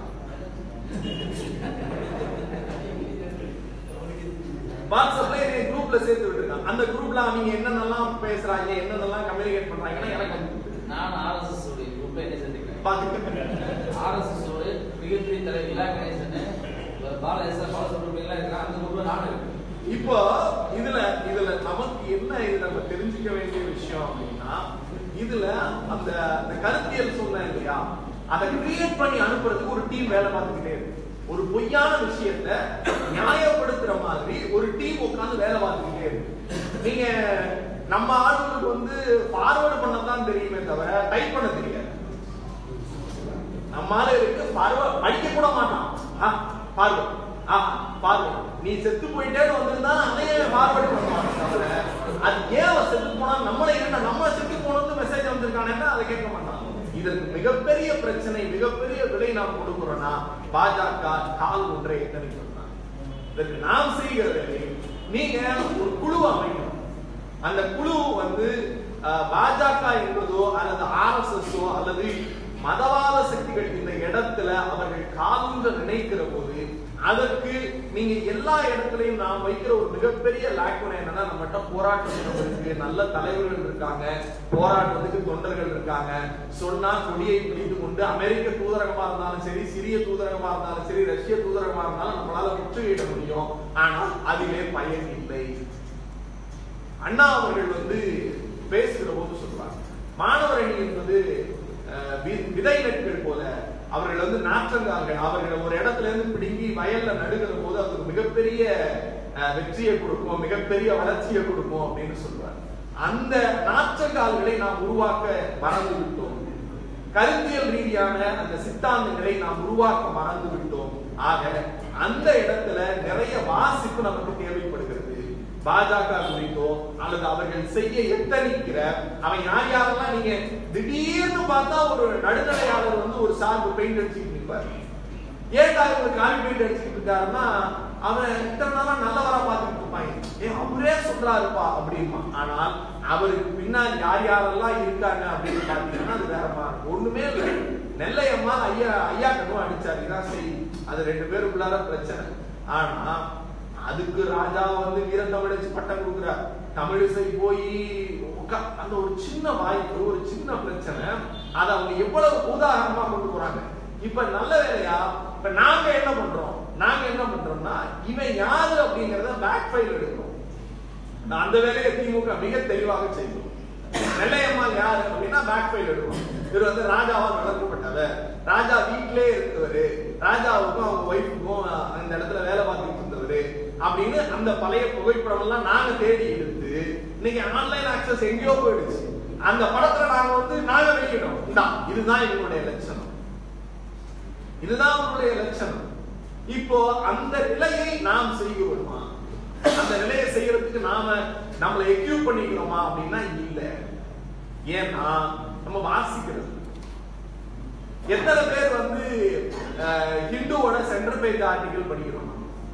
வாட்ஸ்அப்ல என்னை குரூப்ல சேர்த்து விட்டுருக்காங்க அந்த குரூப்ல அவங்க என்னென்னலாம் பேசுறாங்க என்னென்னலாம் கம்யூனிகேட் பண்றாங்கன்னா எனக்கு வந்து நான் ஆர்எஸ்எஸ் உடைய குரூப்ல என்ன செஞ்சுக்கிறேன் பாத்துக்கிறேன் ஆர்எஸ்எஸ் உடைய மிகப்பெரிய தலைவர் இலா கணேசன் பால எஸ் ஆர் பாலசுப்ரமணியம் இருக்கிறான் அந்த குரூப்ல நானும் இருக்கேன் இப்போ இதுல இதுல நமக்கு என்ன இது நம்ம தெரிஞ்சுக்க வேண்டிய விஷயம் அப்படின்னா இதுல அந்த அந்த கருத்தியல் சொன்னேன் இல்லையா அதை கிரியேட் பண்ணி அனுப்புறதுக்கு ஒரு டீம் வேலை பார்த்துக்கிட்டே இருக்கு ஒரு பொய்யான விஷயத்த நியாயப்படுத்துற மாதிரி ஒரு டீம் உட்கார்ந்து வேலை பார்த்துக்கிட்டே இருக்கு நீங்க நம்ம ஆளுங்களுக்கு வந்து ஃபார்வர்டு பண்ண தான் தெரியுமே தவிர டைப் பண்ண தெரியாது நம்மால இருக்கு பார்வர்ட் படிக்க கூட மாட்டான் ஆ பார்வர்ட் ஆ பார்வர்ட் நீ செத்து போயிட்டேன்னு வந்திருந்தா அதையே பார்வர்ட் பண்ணுவாங்க தவிர அது ஏன் அவன் செத்து போனா நம்மளே என்ன நம்ம செத்து போனது மெசேஜ் வந்திருக்கானேன்னா அதை கேட்க மாட்டான் இதற்கு மிகப்பெரிய பிரச்சனை மிகப்பெரிய விலை நாம் கொடுக்கிறோம்னா பாஜக கால் ஒன்றை எத்தனை சொன்னான் இதற்கு நாம் செய்கிற வேலை நீங்க ஒரு குழு அமைக்கணும் அந்த குழு வந்து அஹ், பாஜக என்பதோ அல்லது ஆர்எஸ்எஸ்ஓ அல்லது மதவாத சக்திகள் இந்த இடத்துல அவர்கள் காலூன்ற நினைக்கிற போது அதற்கு நீங்க எல்லா இடத்துலயும் நாம் வைக்கிற ஒரு மிகப்பெரிய லாக்குனை என்னன்னா நம்மகிட்ட போராட்ட குணம் இருக்கு நல்ல தலைவர்கள் இருக்காங்க போராட்டத்துக்கு தொண்டர்கள் இருக்காங்க சொன்னா கொடியை பிடித்து கொண்டு அமெரிக்க தூதரகமா இருந்தாலும் சரி சிறிய தூதரகமா இருந்தாலும் சரி ரஷ்ய தூதரகமா இருந்தாலும் நம்மளால முற்றுகையிட முடியும் ஆனால் அதிலே பயன் இல்லை அண்ணா அவர்கள் வந்து பேசுகிற போது சொல்றாங்க மாணவர் அணி என்பது அஹ், வி- விதை நெற்கள் போல அவர்கள் வந்து நாற்றங்கால்கள் அவர்கள் ஒரு இடத்துல இருந்து பிடுங்கி வயல்ல நடுகிற போது அதுக்கு மிகப்பெரிய அஹ், வெற்றியை கொடுக்கும் மிகப்பெரிய வளர்ச்சியை கொடுக்கும் அப்படின்னு சொல்றாரு அந்த நாற்றங்கால்களை நாம் உருவாக்க மறந்து விட்டோம் கருத்தியல் ரீதியான அந்த சித்தாந்தங்களை நாம் உருவாக்க மறந்து விட்டோம் ஆக அந்த இடத்துல நிறைய வாசிப்பு நமக்கு தேவைப்படுகிறது பாஜக குறித்தோ அல்லது அவர்கள் செய்ய எத்தனிக்கிற அவன் யார் யாரெல்லாம் நீங்க திடீர்னு பார்த்தா ஒரு நடுநிலையாளர் வந்து ஒரு சார்பு பெயிண்ட் அடிச்சுட்டு நிற்பார் ஏன்டா இவர் காலி பெயிண்ட் அடிச்சுட்டு இருக்காருன்னா அவன் இத்தனை நாளா நல்லவரா பார்த்துட்டு இருப்பாங்க ஏ அவரே சொல்றாருப்பா அப்படிமா ஆனால் அவருக்கு பின்னாடி யார் யாரெல்லாம் இருக்காங்க அப்படின்னு பாத்தீங்கன்னா அது வேற மாதிரி ஒண்ணுமே இல்லை நெல்லையம்மா ஐயா ஐயா கண்ணும் அடிச்சாரு இதான் செய்தி அது ரெண்டு பேருக்குள்ளார பிரச்சனை ஆனா அதுக்கு ராஜா வந்து வீரத்தமிழச்சு பட்டம் கொடுக்குறார் தமிழிசை போய் உக்கா- அந்த ஒரு சின்ன வாய்ப்பு ஒரு சின்ன பிரச்சனை அதை அவங்க எவ்வளவு உதாரணமா கொண்டு போறாங்க இப்ப நல்ல வேலையா இப்ப நாங்க என்ன பண்றோம் நாங்க என்ன பண்றோம்னா இவன் யாரு அப்படிங்கறத பேக் ஃபைல் எடுக்கிறோம் நான் அந்த வேலையை திமுக மிக தெளிவாக செய்யும் நெல்லையம்மாள் யாரு அப்படின்னா பேக் ஃபைல் எடுக்கணும் இவர் வந்து ராஜாவால் வளர்க்கப்பட்டவர் ராஜா வீட்டிலே இருந்தவர் ராஜாவுக்கும் அவங்க ஒய்ஃபுக்கும் அந்த இடத்துல வேலை பார்த்துட்டு இருந்தவர் அப்படின்னு அந்த பழைய புகைப்படம் எல்லாம் நாங்க தேடி எடுத்து இன்னைக்கு ஆன்லைன் ஆக்சஸ் எங்கேயோ போயிடுச்சு அந்த படத்துல நாங்க வந்து நாங்க வெளியிடும் இந்தா இதுதான் எங்களுடைய லட்சணம் இதுதான் அவருடைய லட்சணம் இப்போ அந்த நிலையை நாம் செய்கிறோமா அந்த நிலையை செய்யறதுக்கு நாம நம்மளை எக்யூப் பண்ணிக்கிறோமா அப்படின்னா இல்ல ஏன்னா நம்ம வாசிக்கிறது எத்தனை பேர் வந்து அஹ், ஹிந்துவோட சென்டர் பேஜ் ஆர்டிகல் படிக்கிறோம்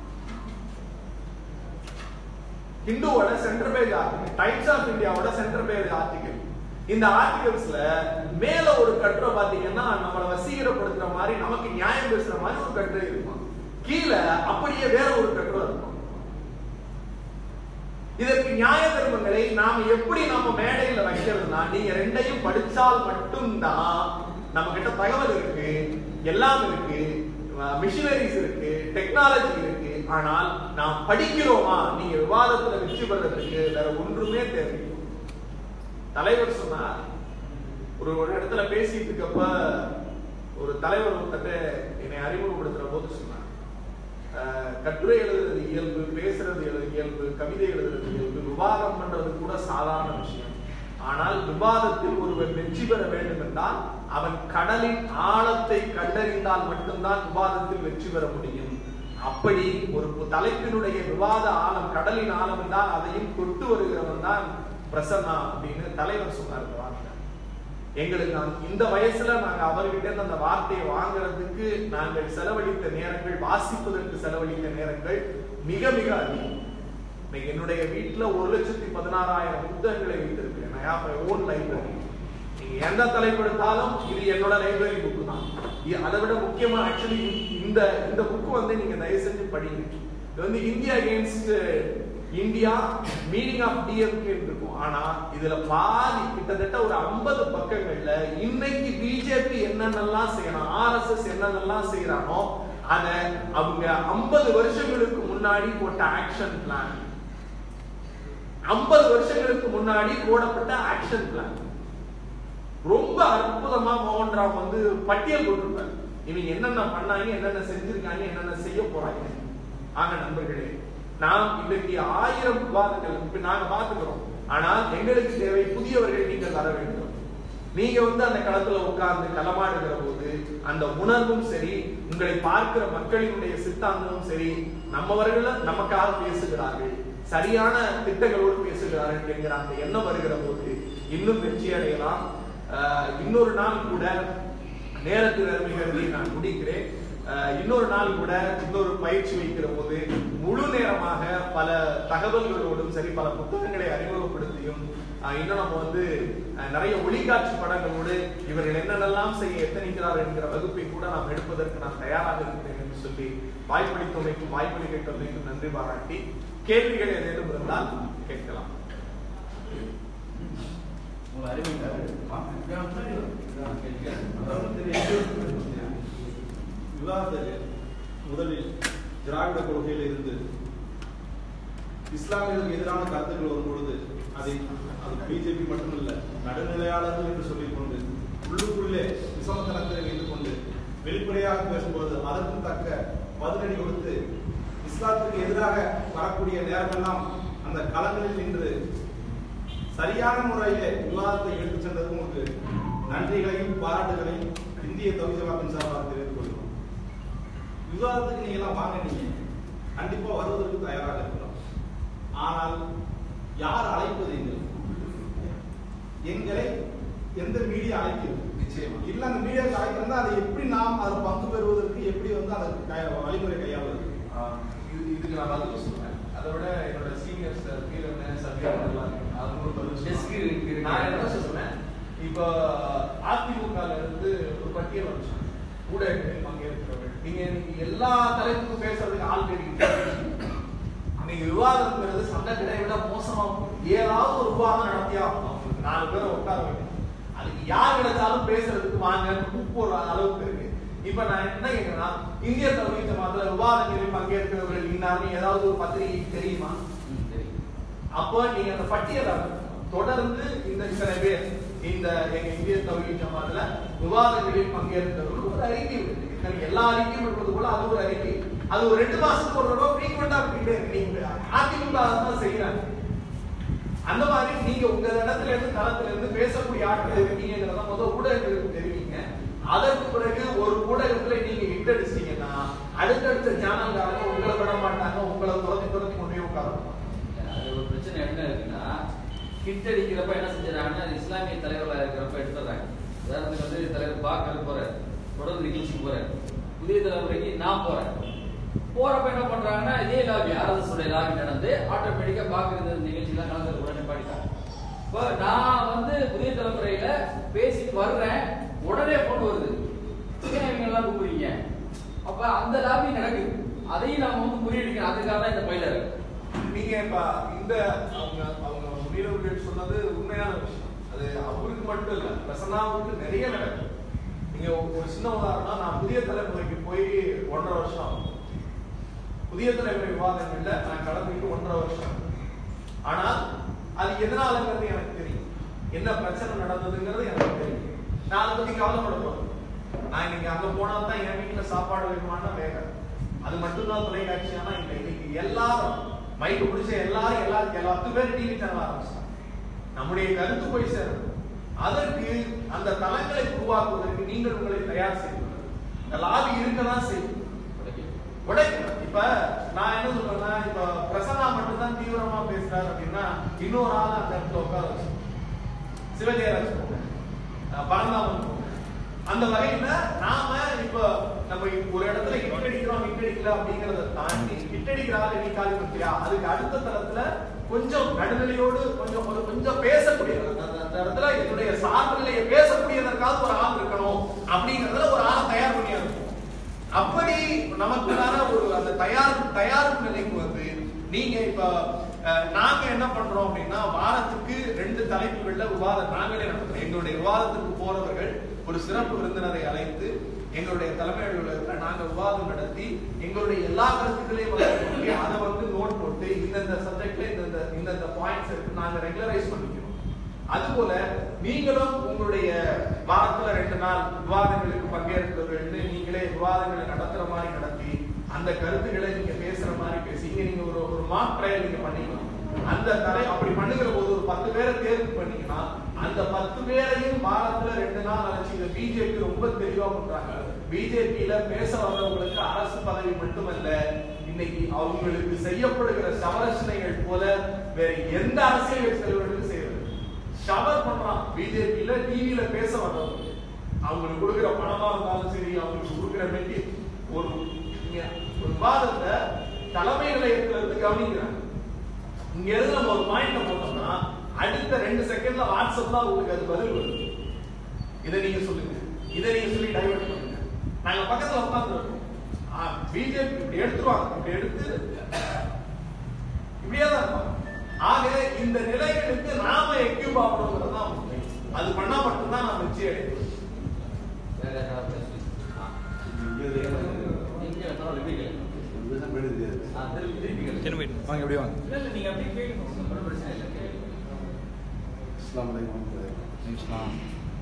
ஹிந்துவோட centre page article Times of இந்தியாவோட சென்டர் பேஜ் ஆர்டிகல் இந்த ஆர்டிகல்ஸ்ல மேல ஒரு கட்டுரை பாத்தீங்கன்னா நம்மளை வசீகரப்படுத்துற மாதிரி நமக்கு நியாயம் பேசுற மாதிரி ஒரு கட்டுரை இருக்கும் கீழே அப்படியே வேற ஒரு கட்டுரை இருக்கும் இதற்கு நியாய தர்மங்களை நாம எப்படி நம்ம மேடையில வைக்கிறதுனா நீங்க ரெண்டையும் படிச்சால் மட்டும்தான் நம்ம கிட்ட தகவல் இருக்கு எல்லாம் இருக்கு மிஷினரிஸ் இருக்கு டெக்னாலஜி இருக்கு ஆனால் நாம் படிக்கிறோமா நீங்க விவாதத்துல வெற்றி பெறதுக்கு வேற ஒன்றுமே தேவை தலைவர் சொன்னார் ஒரு ஒரு இடத்துல பேசிட்டு இருக்கப்ப ஒரு தலைவர் ஒருத்தட்ட என்னை அறிமுகப்படுத்துற போது சொன்னார் அஹ், கட்டுரை எழுதுறது இயல்பு பேசுறது எழுது இயல்பு கவிதை எழுதுறது இயல்பு விவாதம் பண்றது கூட சாதாரண விஷயம் ஆனால் விவாதத்தில் ஒருவன் வெற்றி பெற வேண்டும் என்றால் அவன் கடலின் ஆழத்தை கண்டறிந்தால் மட்டும்தான் விவாதத்தில் வெற்றி பெற முடியும் அப்படி ஒரு தலைப்பினுடைய விவாத ஆழம் கடலின் ஆழம் என்றால் அதையும் தொட்டு வருகிறவன் தான் பிரசன்னா அப்படின்னு தலைவர் சொன்னார் இந்த வார்த்தை எங்களுக்கு அந்த- இந்த வயசுல நாங்க அவர்கிட்ட இருந்து அந்த வார்த்தையை வாங்குறதுக்கு நாங்கள் செலவழித்த நேரங்கள் வாசிப்பதற்கு செலவழித்த நேரங்கள் மிக மிக அதிகம் இன்னைக்கு என்னுடைய வீட்டுல ஒரு லட்சத்தி பதினாறாயிரம் புத்தகங்களை வைத்திருக்கிறேன் I have my own library நீங்க எந்த தலைப்பு எடுத்தாலும் இது என்னோட லைப்ரரி புக்கு தான் இ- அதை விட முக்கியமா ஆக்சுவலி இந்த இந்த புக்கு வந்து நீங்க தயவு செஞ்சு படிங்க இது வந்து India against India meaning of DMK இருக்கும் ஆனா இதுல பாதி கிட்டத்தட்ட ஒரு 50 பக்கங்கள்ல இன்னைக்கு பிஜேபி என்னென்னலாம் செய்யணும் ஆர்எஸ்எஸ் என்னென்னலாம் செய்யறானோ அத அவங்க 50 வருஷங்களுக்கு முன்னாடி போட்ட ஆக்ஷன் பிளான் 50 வருஷங்களுக்கு முன்னாடி போடப்பட்ட ஆக்ஷன் பிளான் ரொம்ப அற்புதமா மோகன் ராம் வந்து பட்டியல் போட்டிருப்பார் இவங்க என்னென்ன பண்ணாங்க என்னென்ன செஞ்சிருக்காங்க என்னென்ன செய்ய போறாங்க ஆக நண்பர்களே நாம் இன்றைக்கு ஆயிரம் விவாதங்கள் இப்ப நாங்க பாத்துக்கிறோம் ஆனால் எங்களுக்கு தேவை புதியவர்கள் நீங்கள் வர வேண்டும் நீங்க வந்து அந்த களத்துல உட்கார்ந்து களமாடுகிற போது அந்த உணர்வும் சரி உங்களை பார்க்கிற மக்களினுடைய சித்தாந்தமும் சரி நம்மவர்கள் நமக்காக பேசுகிறார்கள் சரியான திட்டங்களோடு பேசுகிறார்கள் என்கிற அந்த எண்ணம் வருகிற போது இன்னும் வெற்றி அடையலாம் ஆஹ் இன்னொரு நாள் கூட நேரத்தில் அருமைகளை நான் முடிக்கிறேன் ஆஹ் இன்னொரு நாள் கூட இன்னொரு பயிற்சி வைக்கிற போது முழு நேரமாக பல தகவல்களோடும் சரி பல புத்தகங்களை அறிமுகப்படுத்தியும் ஆஹ் இன்னும் நம்ம வந்து ஆஹ் நிறைய ஒளிக்காட்சி படங்களோடு இவர்கள் என்னென்னலாம் செய்ய எத்தனிக்கிறார் என்கிற வகுப்பை கூட நாம் எடுப்பதற்கு நான் தயாராக இருக்கிறேன் என்று சொல்லி வாய்ப்பளித்தமைக்கும் வாய்ப்பளி கேட்டமைக்கும் நன்றி பாராட்டி கேள்விகள் ஏதேனும் இருந்தால் கேட்கலாம் உங்களை விவாதத்தில் முதலில் திராவிட கொள்கையில் இருந்து இஸ்லாமியர்களுக்கு எதிரான கருத்துக்கள் வரும் பொழுது அதை அது பிஜேபி மட்டுமல்ல நடுநிலையாளர்கள் என்று சொல்லிக் கொண்டு உள்ளுக்குள்ளே விசமத்தனத்தை வைத்துக் கொண்டு வெளிப்படையாக பேசும்போது அதற்கும் தக்க பதிலடி கொடுத்து இஸ்லாத்துக்கு எதிராக வரக்கூடிய நேரமெல்லாம் அந்த களங்களில் நின்று சரியான முறையிலே விவாதத்தை எடுத்துச் சென்றது உங்களுக்கு நன்றிகளையும் பாராட்டுகளையும் இந்திய தொகுதி ஜமாத்தின் சார்பாக தெரிவித்துக் கொள்கிறோம் விவாதத்துக்கு நீங்க எல்லாம் வாங்க நீங்க கண்டிப்பா வருவதற்கு தயாராக இருக்கிறோம் ஆனால் யார் அழைப்பது எங்களை எங்களை எந்த மீடியா அழைக்கிறது நிச்சயமா. இல்ல அந்த மீடியா அழைக்கிறதா அதை எப்படி நாம் அதில் பங்கு பெறுவதற்கு எப்படி வந்து அதற்கு கை- வழிமுறை கையாளுவது ஆஹ் இது இதுக்கு நான் பதில் சொல்றேன் அதை விட என்னோட சீனியர்ஸ் வீரன் சத்யா அவங்கெல்லாம் அவங்களும் பதில் Desk சொல்லுவாங்க. இருக்கு. நான் என்ன சொல்றேன் இப்போ அதிமுகல இருந்து ஒரு பட்டியல் வந்துச்சு ஊடகங்களில் பங்கேற்கிறவர்கள் நீங்க நீங்க எல்லா தலைப்புக்கும் பேசுறதுக்கு ஆள் கேட்டீங்க நீங்க விவாதம்ங்கிறது சண்டை கிடையை விட மோசமா போகும். ஏதாவது ஒரு விவாதம் நடத்தியா அவங்களுக்கு நாலு பேரை உட்கார வைக்கணும் அதுக்கு யார் கிடைச்சாலும் பேசுறதுக்கு வாங்க கூப்பிடுற அளவுக்கு இருக்கு இப்ப நான் என்ன கேட்கிறேன்னா இந்திய தமிழ் ஜமாத்துல விவாதங்களில் பங்கேற்கிறவர்கள் இன்னாரும் ஏதாவது ஒரு பத்திரிகைக்கு தெரியுமா ம், சரி. அப்போ நீங்க அந்த பட்டியலை தொடர்ந்து இந்த இத்தனை பேர் இந்த எங்க இந்திய தமிழ் ஜமாத்துல விவாதங்களில் பங்கேற்கிறவர்கள் ஒரு அறிக்கை விடுங்க. இத்தனை எல்லா அறிக்கையும் விடுவது போல அது ஒரு அறிக்கை அது ஒரு ரெண்டு மாசத்துக்கு ஒரு தடவை ஃப்ரீக்வெண்டா விட்டுட்டே இருக்கு நீங்க அதிமுக தான் செய்யறாங்க அந்த மாதிரி நீங்க உங்க இடத்துல இருந்து தளத்துல இருந்து பேசக்கூடிய ஆட்கள் இருக்கீங்கிறத முதல் ஊடகங்களுக்கு தெரிவிங்க அதற்கு பிறகு ஒரு ஊடகத்துல நீங்க இட்டடிச்சிட்டீங்கன்னா அடுத்தடுத்த சேனல்காரங்க உங்களை விட மாட்டாங்க உங்களை துரத்தி துரத்தி கொண்டு போய் உட்கார அது ஒரு பிரச்சனை என்ன இருக்குன்னா கிட் அடிக்கிறப்ப என்ன செஞ்சுறாங்கன்னா அது இஸ்லாமிய தலைவர்களா இருக்கிறப்ப எடுத்துறாங்க உதாரணத்துக்கு வந்து தலைவர் பாக்கர் போறாரு தொடர்ந்து நிகழ்ச்சிக்கு போறாரு புதிய தலைமுறைக்கு நான் போறேன் போறப்ப என்ன பண்றாங்கன்னா இதே லாபி ஆர்எஸ்எஸ் லாபி நடந்து ஆட்டோமேட்டிக்கா பாக்குறது நிகழ்ச்சியெல்லாம் கலந்து உடனே பாடிட்டாங்க இப்போ நான் வந்து புதிய தலைமுறையில பேசிட்டு வர்றேன் உடனே போன் வருது ஏன் இவங்க எல்லாம் கூப்பிடுறீங்க அப்ப அந்த லாபி நடக்குது அதையும் நம்ம வந்து முறியடிக்கணும் அதுக்காக தான் இந்த பயில இருக்கு நீங்க இப்ப இந்த அவங்க அவங்க முனிரவர்கள் சொன்னது உண்மையான விஷயம் அது அவருக்கு மட்டும் இல்ல பிரசன்னாவுக்கு நிறைய நடக்கும் நீங்க ஒரு ஒரு சின்ன உதாரணம் நான் புதிய தலைமுறைக்கு போய் ஒன்றரை வருஷம் ஆகும் புதிய தலைமுறை விவாதங்கள்ல நான் கலந்துக்கிட்டு ஒன்றரை வருஷம் ஆனால் அது எதனாலங்கிறது எனக்கு தெரியும் என்ன பிரச்சனை நடந்ததுங்கிறது எனக்கு தெரியும் நான் அதை பத்தி கவலைப்பட போறேன் நான் இன்னைக்கு அங்க போனா தான் என் வீட்டுல சாப்பாடு வைக்குமான்னா வேகம் அது மட்டும்தான் தொலைக்காட்சி ஆனா இல்லை இன்னைக்கு எல்லாரும் மைக்கு பிடிச்ச எல்லாரும் எல்லா எல்லா பத்து பேர் டிவி சேனல் ஆரம்பிச்சிட்டாங்க நம்முடைய கருத்து போய் சேரும் அதற்கு அந்த தளங்களை உருவாக்குவதற்கு நீங்கள் உங்களை தயார் செய்யணும் இந்த லாபி இருக்கதான் செய்யும் உடைக்கணும் இப்ப நான் என்ன சொல்றேன்னா இப்ப பிரசன்னா மட்டும்தான் தீவிரமா பேசுறாரு அப்படின்னா இன்னொரு ஆள் அந்த இடத்துல உட்கார வச்சு சிவஜெயராஜ் போங்க அஹ் பரந்தாமன் போங்க அந்த வகையில நாம இப்ப நம்ம இப்ப ஒரு இடத்துல ஹிட் அடிக்கிறோம் ஹிட் அடிக்கல அப்படிங்கறத தாண்டி ஹிட் அடிக்கிறாள் நீ காலி பத்தியா அதுக்கு அடுத்த தளத்துல கொஞ்சம் நடுநிலையோடு கொஞ்சம் ஒரு கொஞ்சம் பேசக்கூடிய அந்த அந்த இடத்துல என்னுடைய சார்நிலையை பேசக்கூடியதற்காக ஒரு ஆள் இருக்கணும் அப்படிங்கறதுல ஒரு ஆளை தயார் பண்ணி அனுப்புவோம் அப்படி நமக்குள்ளான ஒரு அந்த தயார் தயாரிப்பு நிலைக்கு வந்து நீங்க இப்ப அஹ், நாங்க என்ன பண்றோம் அப்படின்னா வாரத்துக்கு ரெண்டு தலைப்புகள்ல விவாதம் நாங்களே நடத்துறோம் எங்களுடைய விவாதத்துக்கு போறவர்கள் ஒரு சிறப்பு விருந்தினரை அழைத்து எங்களுடைய தலைமை அலுவலகத்துல நாங்க விவாதம் நடத்தி எங்களுடைய எல்லா கருத்துக்களையும் வந்து சொல்லி அதை வந்து நோட் போட்டு இந்தந்த சப்ஜெக்ட்ல இந்தந்த இந்தந்த பாயிண்ட்ஸ் இருக்கு நாங்க ரெகுலரைஸ் பண்ணிக்கிறோம் அதுபோல நீங்களும் உங்களுடைய வாரத்துல ரெண்டு நாள் விவாதங்களுக்கு பங்கேற்கிறவர்கள்னு நீங்களே விவாதங்களை நடத்துற மாதிரி நடத்தி அந்த கருத்துக்களை நீங்க பேசுற மாதிரி பேசி இங்க நீங்க ஒரு ஒரு மார்க் ட்ரையல் நீங்க பண்ணிக்கலாம் அந்த தலை அப்படி பண்ணுகிற போது ஒரு பத்து பேரை தேர்வு பண்ணீங்கன்னா அந்த பத்து பேரையும் வாரத்துல ரெண்டு நாள் அழைச்சி இதை பிஜேபி ரொம்ப தெளிவா பண்றாங்க பிஜேபியில பேச வர்றவங்களுக்கு அரசு பதவி மட்டுமல்ல இன்னைக்கு அவங்களுக்கு செய்யப்படுகிற சமரசனைகள் போல வேற எந்த அரசியல் கட்சி தலைவர்களுக்கும் செய்யறது ஷவர் பண்றான் பிஜேபியில டிவியில பேச வர்றவங்க அவங்களுக்கு கொடுக்கிற பணமா இருந்தாலும் சரி அவங்களுக்கு கொடுக்கிற மெட்டி ஒரு இங்க ஒரு விவாதத்தை தலைமை நிலையத்துல இருந்து கவனிக்கிறாங்க இங்க இருந்து நம்ம ஒரு பாயிண்ட் போட்டோம்னா அடுத்த ரெண்டு செகண்ட்ல வாட்ஸ்அப்ல உங்களுக்கு அது பதில் வருது இதை நீங்க சொல்லுங்க இதை நீங்க சொல்லி டைவர்ட் பண்ணுங்க நாங்க பக்கத்துல உட்கார்ந்து பிஜேபி இப்படி எடுத்துருவாங்க இப்படி எடுத்து இப்படியே தான் இருப்பாங்க ஆக இந்த நிலைகளுக்கு நாம எக்யூப் ஆகணுங்கிறது தான் உண்மை அது பண்ணா மட்டும்தான் நாம் வெற்றி அடைவோம் வேற யாராவது பேசுறீங்க? நீங்க என்ன ரிப்பீட் ஆ, திருப்பி திருப்பி கேளுங்க. வாங்க எப்படி வாங்க இல்ல, இல்ல, நீங்க அப்படியே கேளுங்க. ஒண்ணும் பிரச்சனை இல்லை, கேளுங்க. அஸ்லாம் வலைக்கம் இஸ்லாம்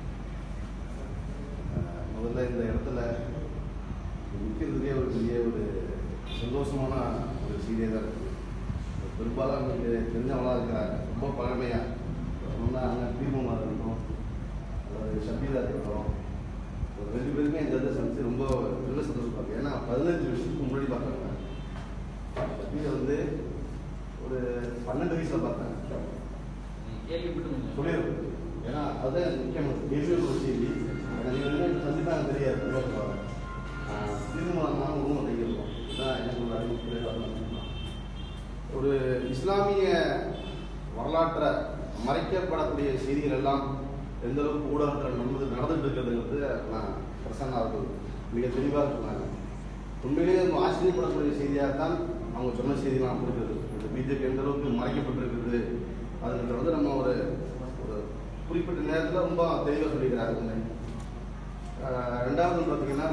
அஹ் முதல்ல இந்த இடத்துல நிற்கிறதுக்கே ஒரு பெரிய ஒரு சந்தோஷமான ஒரு செய்தியாக தான் இருக்குது பெரும்பாலும் அவங்களுக்கு தெரிஞ்சவங்களாக இருக்கிறாங்க ரொம்ப பழமையாக சொன்னால் அண்ணன் தீபமாக இருக்கட்டும் அதாவது ஷபீதா இருக்கட்டும் ஒரு ரெண்டு பேருமே இந்த இதை சந்திச்சு ரொம்ப நல்ல சந்தோஷப்படுறாங்க ஏன்னா பதினஞ்சு வருஷத்துக்கு முன்னாடி பார்த்தாங்க ஷபீதை வந்து ஒரு பன்னெண்டு வயசில் பார்த்தாங்க கேள்விப்பட்டு சொல்லிடுறது ஏன்னா அதுதான் முக்கியமான கேள்வி ஒரு செய்தி எனக்கு வந்து சந்திப்பாங்க தெரியாது திருமணம் தான் உருவம் கையிருக்கும் இதுதான் எனக்கு ஒரு அறிவு ஒரு இஸ்லாமிய வரலாற்றை மறைக்கப்படக்கூடிய செய்திகள் எல்லாம் எந்த அளவுக்கு ஊடகங்கள் நடந்து நடந்துட்டு இருக்கிறதுங்கிறது நான் பிரசன்னா அவர்கள் மிக தெளிவாக சொன்னாங்க உண்மையிலேயே ஒரு ஆச்சரியப்படக்கூடிய செய்தியாக தான் அவங்க சொன்ன செய்தி நான் கொடுக்குறது இந்த பிஜேபி எந்த அளவுக்கு மறைக்கப்பட்டிருக்குது அதுல வந்து நம்ம ஒரு ஒரு குறிப்பிட்ட நேரத்தில் ரொம்ப தெளிவாக சொல்லிக்கிறாரு உண்மை ஆஹ் ரெண்டாவது வந்து பார்த்தீங்கன்னா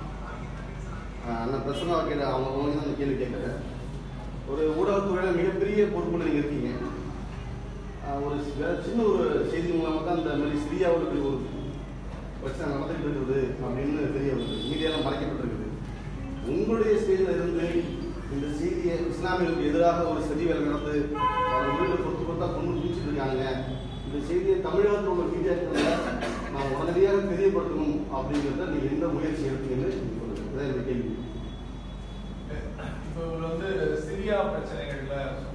ஆஹ் அண்ணன் பிரசன்னா கேட்ட அவங்க அவங்க தான் அந்த கேள்வி கேட்குறேன் ஒரு ஊடகத்துறையில் மிகப்பெரிய பொறுப்பில் நீங்கள் இருக்கீங்க ஆஹ் ஒரு சி- சின்ன ஒரு செய்தி மூலமாக தான் இந்த மாதிரி சிரியாவில் இப்படி ஒரு பிரச்சனை நடந்துகிட்டு இருக்குது அப்படின்னு தெரிய வருது மீடியாவில் மறைக்கப்பட்டிருக்குது உங்களுடைய ஸ்டேஜில் இருந்து இந்த செய்தியை இஸ்லாமியர்களுக்கு எதிராக ஒரு சதி வேலை நடந்து அவங்க வீட்டில் கொத்து கொத்தா கொண்டு குடிச்சிட்டு இருக்காங்க இந்த செய்தியை தமிழகத்தில் உள்ள மீடியாக்களில் நான் உடனடியாக தெரியப்படுத்தணும் அப்படிங்கிறத நீங்கள் எந்த முயற்சி எடுத்தீங்கன்னு சொல்லுங்கள் இதான் என்னுடைய கேள்வி இப்போ இவர் வந்து சிரியா பிரச்சனைகள்ல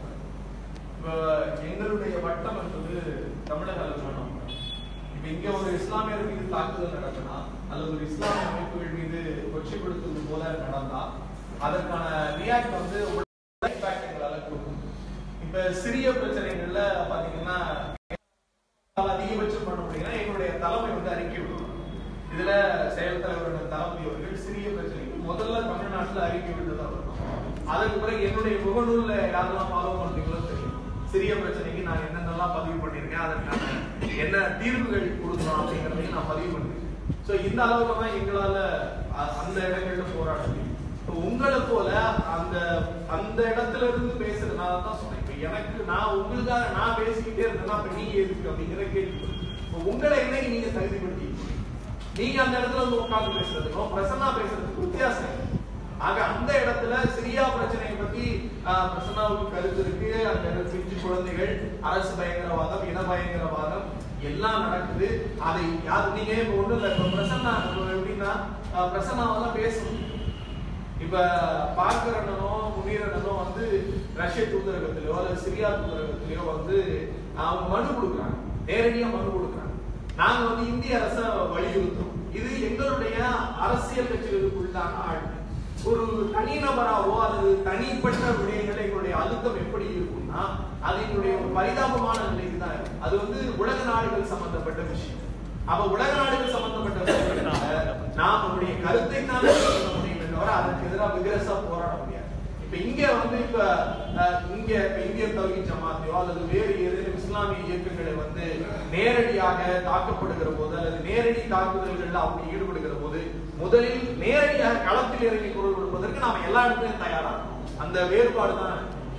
இப்போ எங்களுடைய வட்டம் என்பது தமிழக அளவிலான வட்டம். இப்போ இங்க ஒரு இஸ்லாமியர் மீது தாக்குதல் நடக்குனா அல்லது ஒரு இஸ்லாமிய அமைப்புகள் மீது கொச்சைப்படுத்துவது போல நடந்தா அதற்கான ரியாக்ட் வந்து இம்பாக்ட் எங்களால கொடுக்கும் இப்ப சிறிய பிரச்சனைகள்ல பாத்தீங்கன்னா அதிகபட்சம் பண்ண முடியும்னா எங்களுடைய தலைமை வந்து அறிக்கை விடுவோம் இதுல செயல் தலைவர்கள் தளபதி அவர்கள் சிறிய பிரச்சனைக்கு முதல்ல தமிழ்நாட்டுல அறிக்கை விட்டதா வரணும் அதற்கு பிறகு என்னுடைய முகநூல்ல யாரெல்லாம் ஃபாலோ பண்றீங்களோ தெரியும் சிறிய பிரச்சனைக்கு நான் என்னென்னலாம் பதிவு பண்ணியிருக்கேன் அதற்கான என்ன தீர்வுகள் கொடுக்கணும் அப்படிங்கறதையும் நான் பதிவு பண்ணிருக்கேன் சோ இந்த அளவுக்கு தான் எங்களால அ- அந்த இடங்கள்ல போராட முடியும் இப்ப உங்களை போல அந்த அந்த இடத்துல இருந்து பேசுறதுனால தான் சொன்னேன் இப்ப எனக்கு நான் உங்களுக்காக நான் பேசிக்கிட்டே இருந்தேன்னா அப்ப நீங்க எதுக்கு அப்படிங்கிற கேள்வி இப்ப உங்களை என்னைக்கு நீங்க தகுதிப்படுத்தி நீங்க அந்த இடத்துல வந்து உட்கார்ந்து பேசுறதுக்கும் பிரசன்னா பேசுறதுக்கும் வித்தியாசம் இருக்கு. ஆக அந்த இடத்துல சிரியா பிரச்சனையை பத்தி ஆஹ், பிரசன்னாவுக்கு கருத்து இருக்கு அங்க இருக்க பிஞ்சு குழந்தைகள் அரசு பயங்கரவாதம் இன பயங்கரவாதம் எல்லாம் நடக்குது அதை யாரு நீங்க இப்ப ஒண்ணு இல்ல இப்ப பிரசன்னா இப்ப எப்படின்னா ஆஹ், பிரசன்னாவை தான் பேசணும் இப்ப பார்க்கறனோ முனீரனோ வந்து ரஷ்ய தூதரகத்திலயோ அல்லது சிரியா தூதரகத்திலயோ வந்து அவங்க மனு கொடுக்குறாங்க நேரடியா மனு கொடுக்குறாங்க நாங்க வந்து இந்திய அரச வலியுறுத்துறோம் இது எங்களுடைய அரசியல் கட்சிகளுக்குள்ளான ஆழ்வு ஒரு தனிநபராவோ அல்லது தனிப்பட்ட விடயங்கள் எங்களுடைய அழுத்தம் எப்படி இருக்கும்னா அது எங்களுடைய ஒரு பரிதாபமான நிலைக்கு தான் இருக்கும் அது வந்து உலக நாடுகள் சம்பந்தப்பட்ட விஷயம் அப்ப உலக நாடுகள் சம்பந்தப்பட்ட விஷயத்தினால நாம் நம்முடைய கருத்தை தான் சொல்ல முடியுமே தவிர அதற்கு எதிராக விகரசா போராட முடியாது இப்ப இங்க வந்து இப்ப அஹ், இங்க இப்ப இந்திய தௌஹி ஜமாத்தையோ அல்லது வேறு ஏதேனும் இஸ்லாமிய இயக்கங்களை வந்து நேரடியாக தாக்கப்படுகிற போது அல்லது நேரடி தாக்குதல்கள்ல அப்படி ஈடுபடுகிற போது முதலில் நேரடியாக களத்தில் இறங்கி குரல் கொடுப்பதற்கு நாம எல்லா இடத்துலயும் தயாரா இருக்கணும் அந்த வேறுபாடு தான்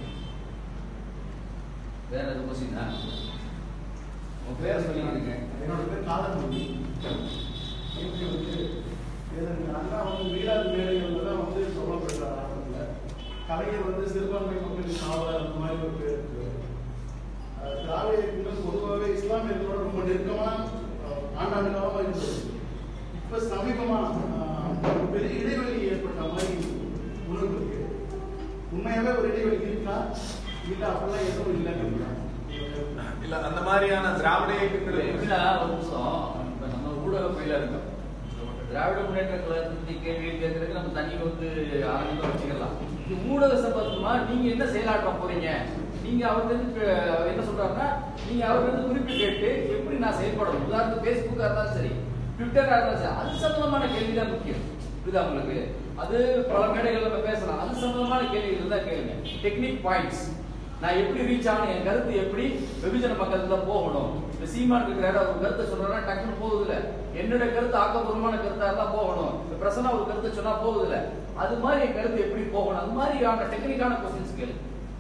வேற எதுவும் கொஸ்டினா உன் பேர் சொல்லிக்கிறீங்க என்னோட பேர் காதல்மொழி எப்படி வந்து இதற்கு அண்ணா வந்து மீளாது மேடைகள்ல தான் வந்து சொல்லப்படுறார் ஆரம்பத்தில் கலைஞர் வந்து சிறுபான்மை மக்களின் காவலர் அந்த மாதிரி ஒரு பேர் இருக்கு அஹ் திராவிட இயக்கங்கள் பொதுவாகவே இஸ்லாமியர்களோட ரொம்ப நெருக்கமான அஹ், ஆண்டாண்டு காலமாக இருந்தது இப்போ சமீபமா அஹ், ஒரு பெரிய இடைவெளி ஏற்பட்ட மாதிரி உணர்வு இருக்கு உண்மையாவே ஒரு இடைவெளி இருக்கா இல்லை அப்படிலாம் எதுவும் இல்லைன்னு இல்ல அந்த மாதிரியான திராவிட இயக்கங்கள் எப்படின்னா ஒரு நிமிஷம் இப்ப நம்ம ஊடக பயில இருக்கோம் திராவிட முன்னேற்ற கழகத்தை பத்தி கேள்வி கேட்கறதுக்கு நம்ம தனி வந்து ஆரம்பிக்க வச்சுக்கலாம் இது ஊடக சம்பந்தமா நீங்க என்ன செயலாற்ற போறீங்க நீங்க அவர்கிட்ட இருந்து பே- என்ன சொல்றாருன்னா நீங்க அவர்கிட்ட இருந்து குறிப்பு கேட்டு எப்படி நான் செயல்படணும் உதாரணத்துக்கு பேஸ்புக்கா இருந்தாலும் சரி ட்விட்டரா இருந்தாலும் சரி அது சம்பந்தமான கேள்விதான் முக்கியம் புரியுதா உங்களுக்கு அது பல மேடைகள்ல நம்ம பேசலாம் அது சம்பந்தமான கேள்வி இருந்தா கேளுங்க டெக்னிக் பாயிண்ட்ஸ் நான் எப்படி ரீச் ஆகணும் என் கருத்து எப்படி வெகுஜன பக்கத்துல போகணும் இந்த சீமான் இருக்கிறாரு அவர் கருத்தை சொல்றாருன்னா டக்குன்னு போகுது இல்ல என்னோட கருத்து ஆக்கப்பூர்வமான கருத்தா இருந்தா போகணும் இந்த பிரசன்னா ஒரு கருத்தை சொன்னா போகுது இல்ல அது மாதிரி என் கருத்து எப்படி போகணும் அது மாதிரியான டெக்னிக்கான கொஸ்டின்ஸ் கேளு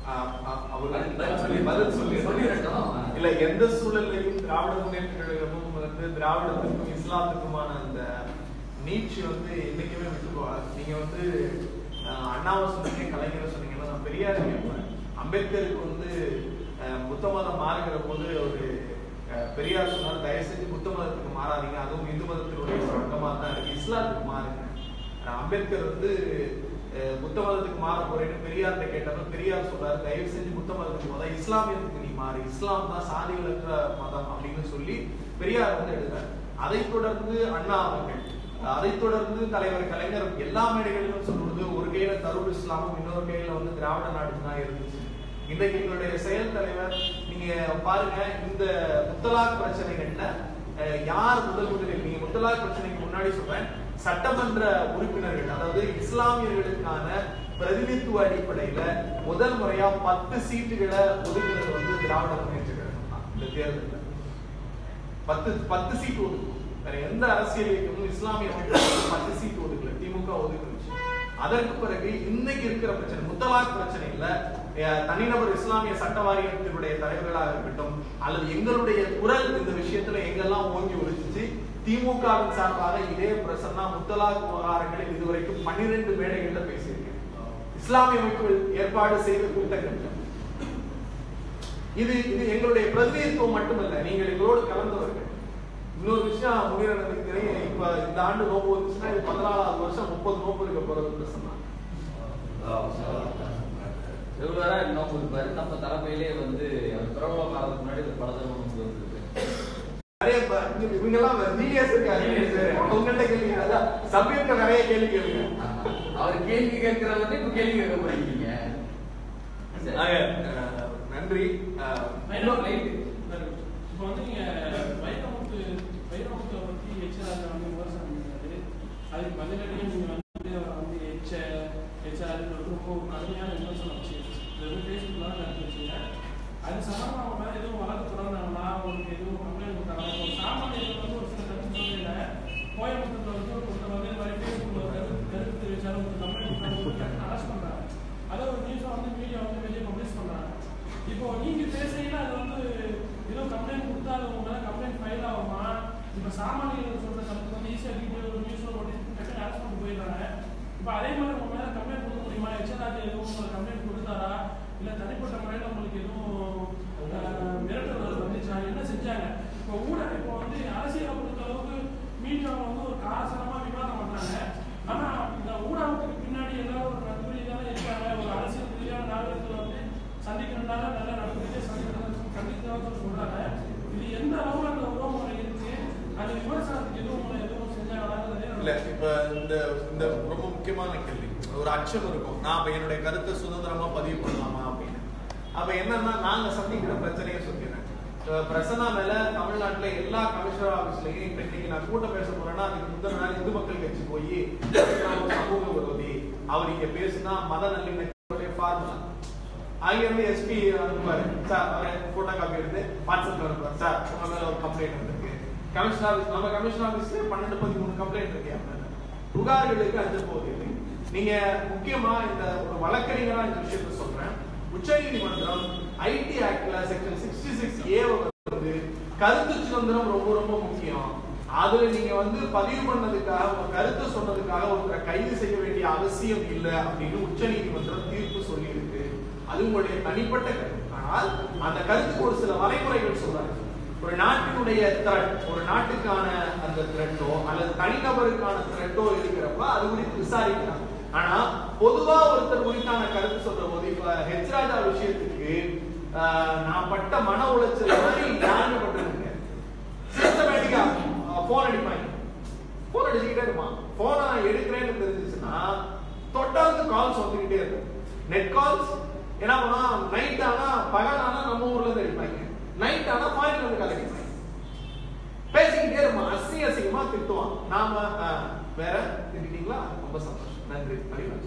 ஆஹ் ஆஹ் அவர் அதுக்கு பதில் சொல்லி பதில் சொல்லி சொல்லிடட்டும். இல்ல எந்த சூழல்லையும் திராவிட முன்னேற்ற கழகமும் வந்து திராவிடத்துக்கும் இஸ்லாத்துக்குமான அந்த நீட்சி வந்து என்னைக்குமே விட்டு போகாது நீங்க வந்து ஆஹ், அண்ணாவை சொன்னீங்க கலைஞரை சொன்னீங்கன்னா நான் பெரியார் கேட்பேன் அம்பேத்கருக்கு வந்து ஆஹ், புத்த மதம் மாறுகிற போது ஒரு ஆஹ், பெரியார் சொன்னார் தயவு செஞ்சு புத்த மதத்துக்கு மாறாதீங்க அதுவும் இந்து மதத்தினுடைய சட்டமா தான் இருக்கு இஸ்லாத்துக்கு மாறுங்க ஆஹ், அம்பேத்கர் வந்து அஹ், புத்த மதத்துக்கு மாற போறேன்னு பெரியார்கிட்ட கேட்டப்ப பெரியார் சொல்றாரு தயவு செஞ்சு புத்த மதத்துக்கு போதா இஸ்லாமியத்துக்கு நீ மாறு இஸ்லாம் தான் சாதிகளற்ற மதம் அப்படின்னு சொல்லி பெரியார் வந்து எடுத்தார் அதைத் தொடர்ந்து அண்ணா அவர்கள் அதைத் தொடர்ந்து தலைவர் கலைஞர் எல்லா மேடைகளிலும் சொல்வது ஒரு கையில தருள் இஸ்லாமும் இன்னொரு கையில வந்து திராவிட நாடு தான் இருந்துச்சு இன்றைக்கு எங்களுடைய செயல் தலைவர் நீங்க பாருங்க இந்த முத்தலாக் பிரச்சனைகள்ல அஹ், யார் முதல் முதலில் நீங்க முத்தலாக் பிரச்சனைக்கு முன்னாடி சொல்றேன் சட்டமன்ற உறுப்பினர்கள் அதாவது இஸ்லாமியர்களுக்கான பிரதிநிதித்துவ அடிப்படையில முதல் முறையா பத்து சீட்டுகளை ஒதுக்குறது வந்து திராவிட முன்னேற்ற கழகம் தான் இந்த தேர்தலில் பத்து பத்து சீட் ஒதுக்கும் வேற எந்த அரசியல் இயக்கமும் இஸ்லாமிய அமைப்புகளுக்கு பத்து சீட் ஒதுக்கல திமுக ஒதுக்குனுச்சு அதற்கு பிறகு இன்னைக்கு இருக்கிற பிரச்சனை முத்தலாக் பிரச்சனையில அஹ், தனிநபர் இஸ்லாமிய சட்ட வாரியத்தினுடைய தலைவர்களாக இருக்கட்டும் அல்லது எங்களுடைய குரல் இந்த விஷயத்துல எங்கெல்லாம் ஓங்கி ஒழிச்சிச்சு திமுகவின் சார்பாக இதே பிரசன்னா முத்தலாக் விவகாரங்களில் இதுவரைக்கும் பன்னிரெண்டு மேடைகள்ல பேசியிருக்கேன் இஸ்லாமிய அமைப்புகள் ஏற்பாடு செய்த கூட்டங்கள் இது இது எங்களுடைய பிரதிநிதித்துவம் மட்டுமல்ல நீங்கள் எங்களோடு கலந்தவர்கள் இன்னொரு விஷயம் முனிரனுக்கு தெரியும் இப்ப இந்த ஆண்டு நோம்பு வந்துச்சுன்னா இது பதினாலாவது வருஷம் முப்பது நோம்பு இருக்க போறது சொன்னாங்க ரெகுலரா நோம்பு இருப்பாரு நம்ம தலைமையிலே வந்து அவர் பிரபலம் ஆகிறதுக்கு முன்னாடி ஒரு பல தடவை நோம்பு இருந்திருக்கு நிறைய ப- இங்க- இவங்க எல்லாம் ஜீனியஸ் இருக்காங்க அவங்கள்ட்ட கேள்வி அதான் சபைக்கு நிறைய கேள்வி கேளுங்க அவர் கேள்வி கேட்கிறவங்க இப்ப கேள்வி கேட்க போறீங்க சரி. ஆக, அஹ், நன்றி அஹ், இன்னும் light. இப்போ வந்து நீங்க வைரமுத்து வைரமுத்தை பத்தி எச்ஆர் வந்து விமர்சனம் பண்ணாரு அதுக்கு பதிலடியும் நீங்க வந்து அவரை வந்து எச்ச எச்ஆர் ரொம்ப ஒரு கடுமையான விமர்சனம் வச்சு இது வந்து ஃபேஸ்புக்லாம் நடத்தி வச்சுங்க அது சம்பந்தமா அவங்க மேல எதுவும் வழக்கு தொடர்ந்தாங்களா அவங்களுக்கு எதுவும் கம்ப்ளைண்ட் கொடுத்தாங்களா ஒரு சாமானியர்கள் வந்து ஒரு சில கருத்து சொல்லையில கோயம்புத்தூர்ல வந்து ஒருத்தர் வந்து இந்த மாதிரி ஃபேஸ்புக்ல ஒரு கருத்து கருத்து தெரிவிச்சாரு ஒரு கம்ப்ளைண்ட் கொடுத்தாங்க அரெஸ்ட் பண்றாங்க அதை ஒரு நியூஸா வந்து மீடியா வந்து வெளியே பப்ளிஷ் பண்றாங்க இப்போ நீங்க பேசுறீங்கன்னா அது வந்து ஏதோ கம்ப்ளைண்ட் கொடுத்தா அது உங்க மேல கம்ப்ளைண்ட் ஃபைல் ஆகுமா இப்ப சாமானியர்கள் சொல்ற கருத்து வந்து ஈஸியா வீடியோ ஒரு நியூஸ்ல போட்டு டக்குனு அரெஸ்ட் பண்ணி போயிடுறாங்க இப்ப அதே மாதிரி உங்க மேல கம்ப்ளைண்ட் கொடுக்க முடியுமா எச்ஆர்ஆர் எதுவும் உங்களுக்கு கம்ப்ளைண்ட் கொடுத்தாரா இல்ல தனிப்பட்ட முறையில உங்களுக்கு எதுவும் அஹ், மிரட்டல் வந்துச்சா என்ன செஞ்சாங்க இப்போ ஊடக இப்போ வந்து அரசியலை பொறுத்த அளவுக்கு மீடியாவை வந்து ஒரு காரசனமா விவாதம் பண்றாங்க ஆனா இந்த ஊடகத்துக்கு பின்னாடி எல்லாரும் ஒரு நட்பு ரீதியான இருக்காங்க ஒரு அரசியல் ரீதியான நாகரிகத்தில் வந்து சந்திக்கிறதுனால நல்ல நட்பு ரீதியாக சந்திக்கிறது சந்திக்கிறதா சொல்றாங்க இது எந்த அளவுல அந்த உறவுமுறை இருக்கு அது விமர்சனத்துக்கு எதுவும் உங்களை எதுவும் செஞ்சாங்களாங்கிறதே இல்ல இப்ப இந்த இந்த ரொம்ப முக்கியமான கேள்வி ஒரு அச்சம் இருக்கும் நான் அப்ப என்னுடைய கருத்தை சுதந்திரமா பதிவு பண்ணலாமா அப்படின்னு அப்ப என்னன்னா நாங்க சந்திக்கிற பிரச்சனையை சொல்லிடுறேன் இப்ப பிரசன்னா மேல தமிழ்நாட்டுல எல்லா கமிஷனர் ஆபீஸ்லயும் இப்ப இன்னைக்கு நான் கூட்டம் பேச போறேன்னா அதுக்கு முந்தின நாள் இந்து மக்கள் கட்சி போய் சமூக விரோதி அவர் இங்க பேசினா மத நல்லிணக்க ஃபார்முலா அங்கிருந்து எஸ்பி அனுப்புவாரு சார் அவரை போட்டோ காப்பி எடுத்து வாட்ஸ்அப்ல அனுப்புவார் சார் உங்க மேல ஒரு கம்ப்ளைண்ட் வந்திருக்கு கமிஷனர் ஆஃபீஸ் நம்ம கமிஷனர் ஆஃபீஸ்ல பன்னெண்டு பதிமூணு கம்ப்ளைண்ட் இருக்கு என் மேல. புகார்களுக்கு அஞ்சு போகுது இல்லை. நீங்க முக்கியமா இந்த ஒரு வழக்கறிஞரா இந்த விஷயத்த சொல்றேன் உச்சநீதிமன்றம் ஐடி ஆக்ட்ல செக்ஷன் சிக்ஸ்டி சிக்ஸ் ஏ வந்து கருத்து சுதந்திரம் ரொம்ப ரொம்ப முக்கியம் அதுல நீங்க வந்து பதிவு பண்ணதுக்காக உங்க கருத்து சொன்னதுக்காக ஒருத்தரை கைது செய்ய வேண்டிய அவசியம் இல்லை அப்படின்னு உச்சநீதிமன்றம் தீர்ப்பு சொல்லியிருக்கு அது உங்களுடைய தனிப்பட்ட கருத்து ஆனால் அந்த கருத்துக்கு ஒரு சில வரைமுறைகள் சொல்றாங்க ஒரு நாட்டினுடைய த்ரெட் ஒரு நாட்டுக்கான அந்த த்ரெட்டோ அல்லது தனிநபருக்கான த்ரெட்டோ இருக்கிறப்ப அது குறித்து விசாரிக்கலாம் ஆனா பொதுவா ஒருத்தர் குறித்தான கருத்து சொல்ற போது இப்ப ஹெச்ராஜா விஷயத்துக்கு ஆஹ், நான் பட்ட மன உளைச்சல் மாதிரி நியாயப்பட்டிருக்கேன் சிஸ்டமேட்டிக்கா போன் அடிப்பாங்க போன் அடிச்சுக்கிட்டே இருப்பான் போனை எடுக்கிறேன்னு தெரிஞ்சிச்சுன்னா தொடர்ந்து கால்ஸ் வந்துகிட்டே இருக்கும் நெட் கால்ஸ் என்ன பண்ணா நைட் ஆனா பகல் ஆனா நம்ம ஊர்ல இருந்து அடிப்பாங்க நைட் ஆனா ஃபாரின்ல இருந்து கலக்கிப்பாங்க பேசிக்கிட்டே இருப்பான் அசிங்க அசிங்கமா திட்டுவான் நாம அஹ், வேற திட்டிட்டீங்களா ரொம்ப சந்தோஷம் நன்றி அறிவாச்சு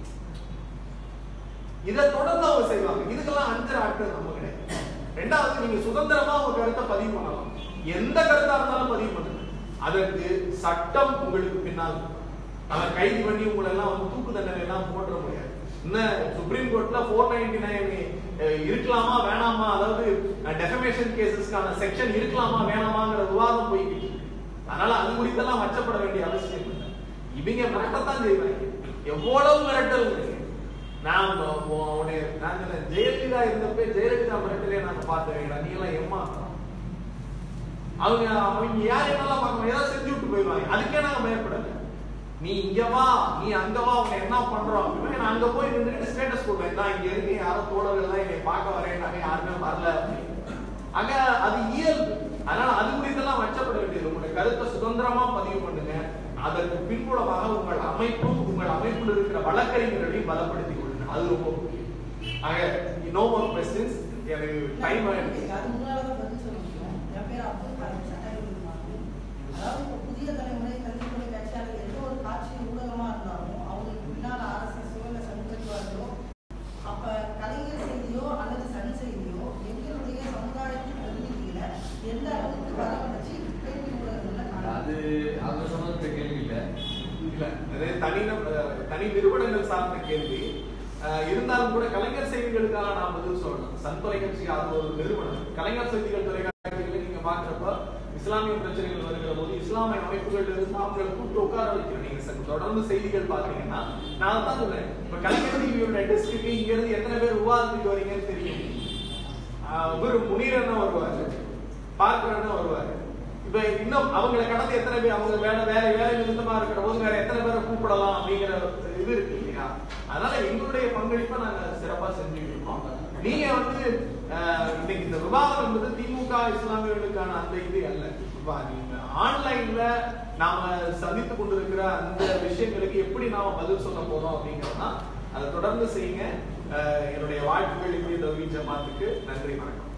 இதை தொடர்ந்து அவங்க செய்வாங்க இதுக்கெல்லாம் அஞ்சு ஆட்கள் நம்ம கிடையாது ரெண்டாவது நீங்க சுதந்திரமா உங்க கருத்தை பதிவு பண்ணலாம் எந்த கருத்தா இருந்தாலும் பதிவு பண்ணுங்க அதற்கு சட்டம் உங்களுக்கு பின்னால் இருக்கு. அவன் கைது பண்ணி உங்களை எல்லாம் வந்து தூக்கு தண்டனை எல்லாம் போட்டுற முடியாது இன்னும் சுப்ரீம் கோர்ட்ல ஃபோர் நைன்டி நைன் இருக்கலாமா வேணாமா அதாவது டெஃபமேஷன் கேசஸ்க்கான செக்ஷன் இருக்கலாமா வேணாமாங்கிற விவாதம் போய்கிட்டு இருக்கு அதனால அது குறித்தெல்லாம் அச்சப்பட வேண்டிய அவசியம் இல்லை இவங்க மிரட்டத்தான் செய்வாங்க எவ்வளவு மிரட்டல் இருக்கு நான் உ- உ- உன்னை நான் சொன்னேன், ஜெயலலிதா இருந்தப்ப ஜெயலலிதா மிரட்டலே நாங்க பார்த்தேன் நீ எல்லாம் ஏமாத்தம் அவங்க அவங்க யார் என்னெல்லாம் பார்க்கணும் ஏதாவது செஞ்சு விட்டு போயிடுவாங்க அதுக்கே நாங்க பயப்படல நீ இங்க வா நீ அங்க வா அவங்க என்ன பண்றோம் அப்படின்னு நான் அங்க போய் நின்றுட்டு ஸ்டேட்டஸ் போடுவேன் நான் இங்க இருக்கு யாரோ தோழர்கள் எல்லாம் என்னை பார்க்க வரேன் நாங்க யாருமே வரல அப்படின்னு. அங்க அது இயல்பு அதனால அது குறித்தெல்லாம் அச்சப்பட வேண்டியது உங்களுடைய கருத்தை சுதந்திரமா பதிவு பண்ணுங்க அதற்கு பின்புலமாக உங்கள் அமைப்பும் உங்கள் அமைப்பில் இருக்கிற வழக்கறிஞர்களையும் பலப்படுத்திக் கொள்ளுங்க அது ரொம்ப முக்கியம் ஆக நோ மோர் கொஸ்டின்ஸ் எனக்கு டைம் ஆயிடுச்சு அது முன்னாலதான் பதில் சொல்ல முடியும். என் பேர் அப்துல் கலாம், சட்டவியல் மாணவன். அதாவது இப்ப புதிய தலைமுறை கல்வித்துறை கட்சியாளர் எந்த ஒரு காட்சி ஊடகமா இருந்தாலும் அவங்களுக்கு பின்னால RSS ஓ இல்ல சமூகத்துவார்களோ, அப்ப கலைஞர் செய்தியோ அல்லது சன் செய்தியோ எங்களுடைய சமுதாயத்தின் பிரதிநிதிகளை எந்த அளவுக்கு வரவழைச்சு பேட்டி ஊடகங்கள்ல அது காணலாம் அவங்க சம்பந்தப்பட்ட கேள்வி இல்லை இல்ல அது தனி நப- தனி நிறுவனங்கள் சார்ந்த கேள்வி அஹ் இருந்தாலும் கூட கலைஞர் செய்திகளுக்காக நான் பதில் சொல்லணும் சன் தொலைக்காட்சி அது ஒரு நிறுவனம் கலைஞர் செய்திகள் தொலைக்காட்சிகளை நீங்க பாக்குறப்ப இஸ்லாமிய பிரச்சனைகள் வருகிற போது இஸ்லாமிய அமைப்புகள் இருந்து அவங்களை கூப்பிட்டு உட்கார வைக்கிறேன் நீங்க ச- தொடர்ந்து செய்திகள் பாத்தீங்கன்னா நான் தான் சொல்றேன் இப்ப கலைஞர் டிவியோட டெஸ்க்கு இங்க இருந்து எத்தனை பேர் விவாதத்துக்கு வரீங்கன்னு தெரியும் ஆஹ் இவரு முனீர் அண்ணா வருவாரு பார்க்கர் அண்ணா வருவாரு இப்ப இன்னும் அவங்களை கடந்து எத்தனை பேர் அவங்க வேலை வேற வேலை நிமித்தமா இருக்கிற போது வேற எத்தனை பேரை கூப்பிடலாம் அப்படிங்கிற இது இருக்கு இல்லையா அதனால எங்களுடைய பங்களிப்பை நாங்க சிறப்பா செஞ்சுட்டு இருக்கோம் நீங்க வந்து ஆஹ் இன்னைக்கு இந்த விவாதம் என்பது திமுக இஸ்லாமியர்களுக்கான அந்த இது அல்ல இப்ப நீங்க ஆன்லைன்ல நாம சந்தித்துக் கொண்டிருக்கிற அந்த விஷயங்களுக்கு எப்படி நாம பதில் சொல்ல போறோம் அப்படிங்கறதுனா அதை தொடர்ந்து செய்யுங்க ஆஹ் என்னுடைய வாழ்த்துக்கள் இந்திய தௌஹீத் ஜமாத்துக்கு நன்றி வணக்கம்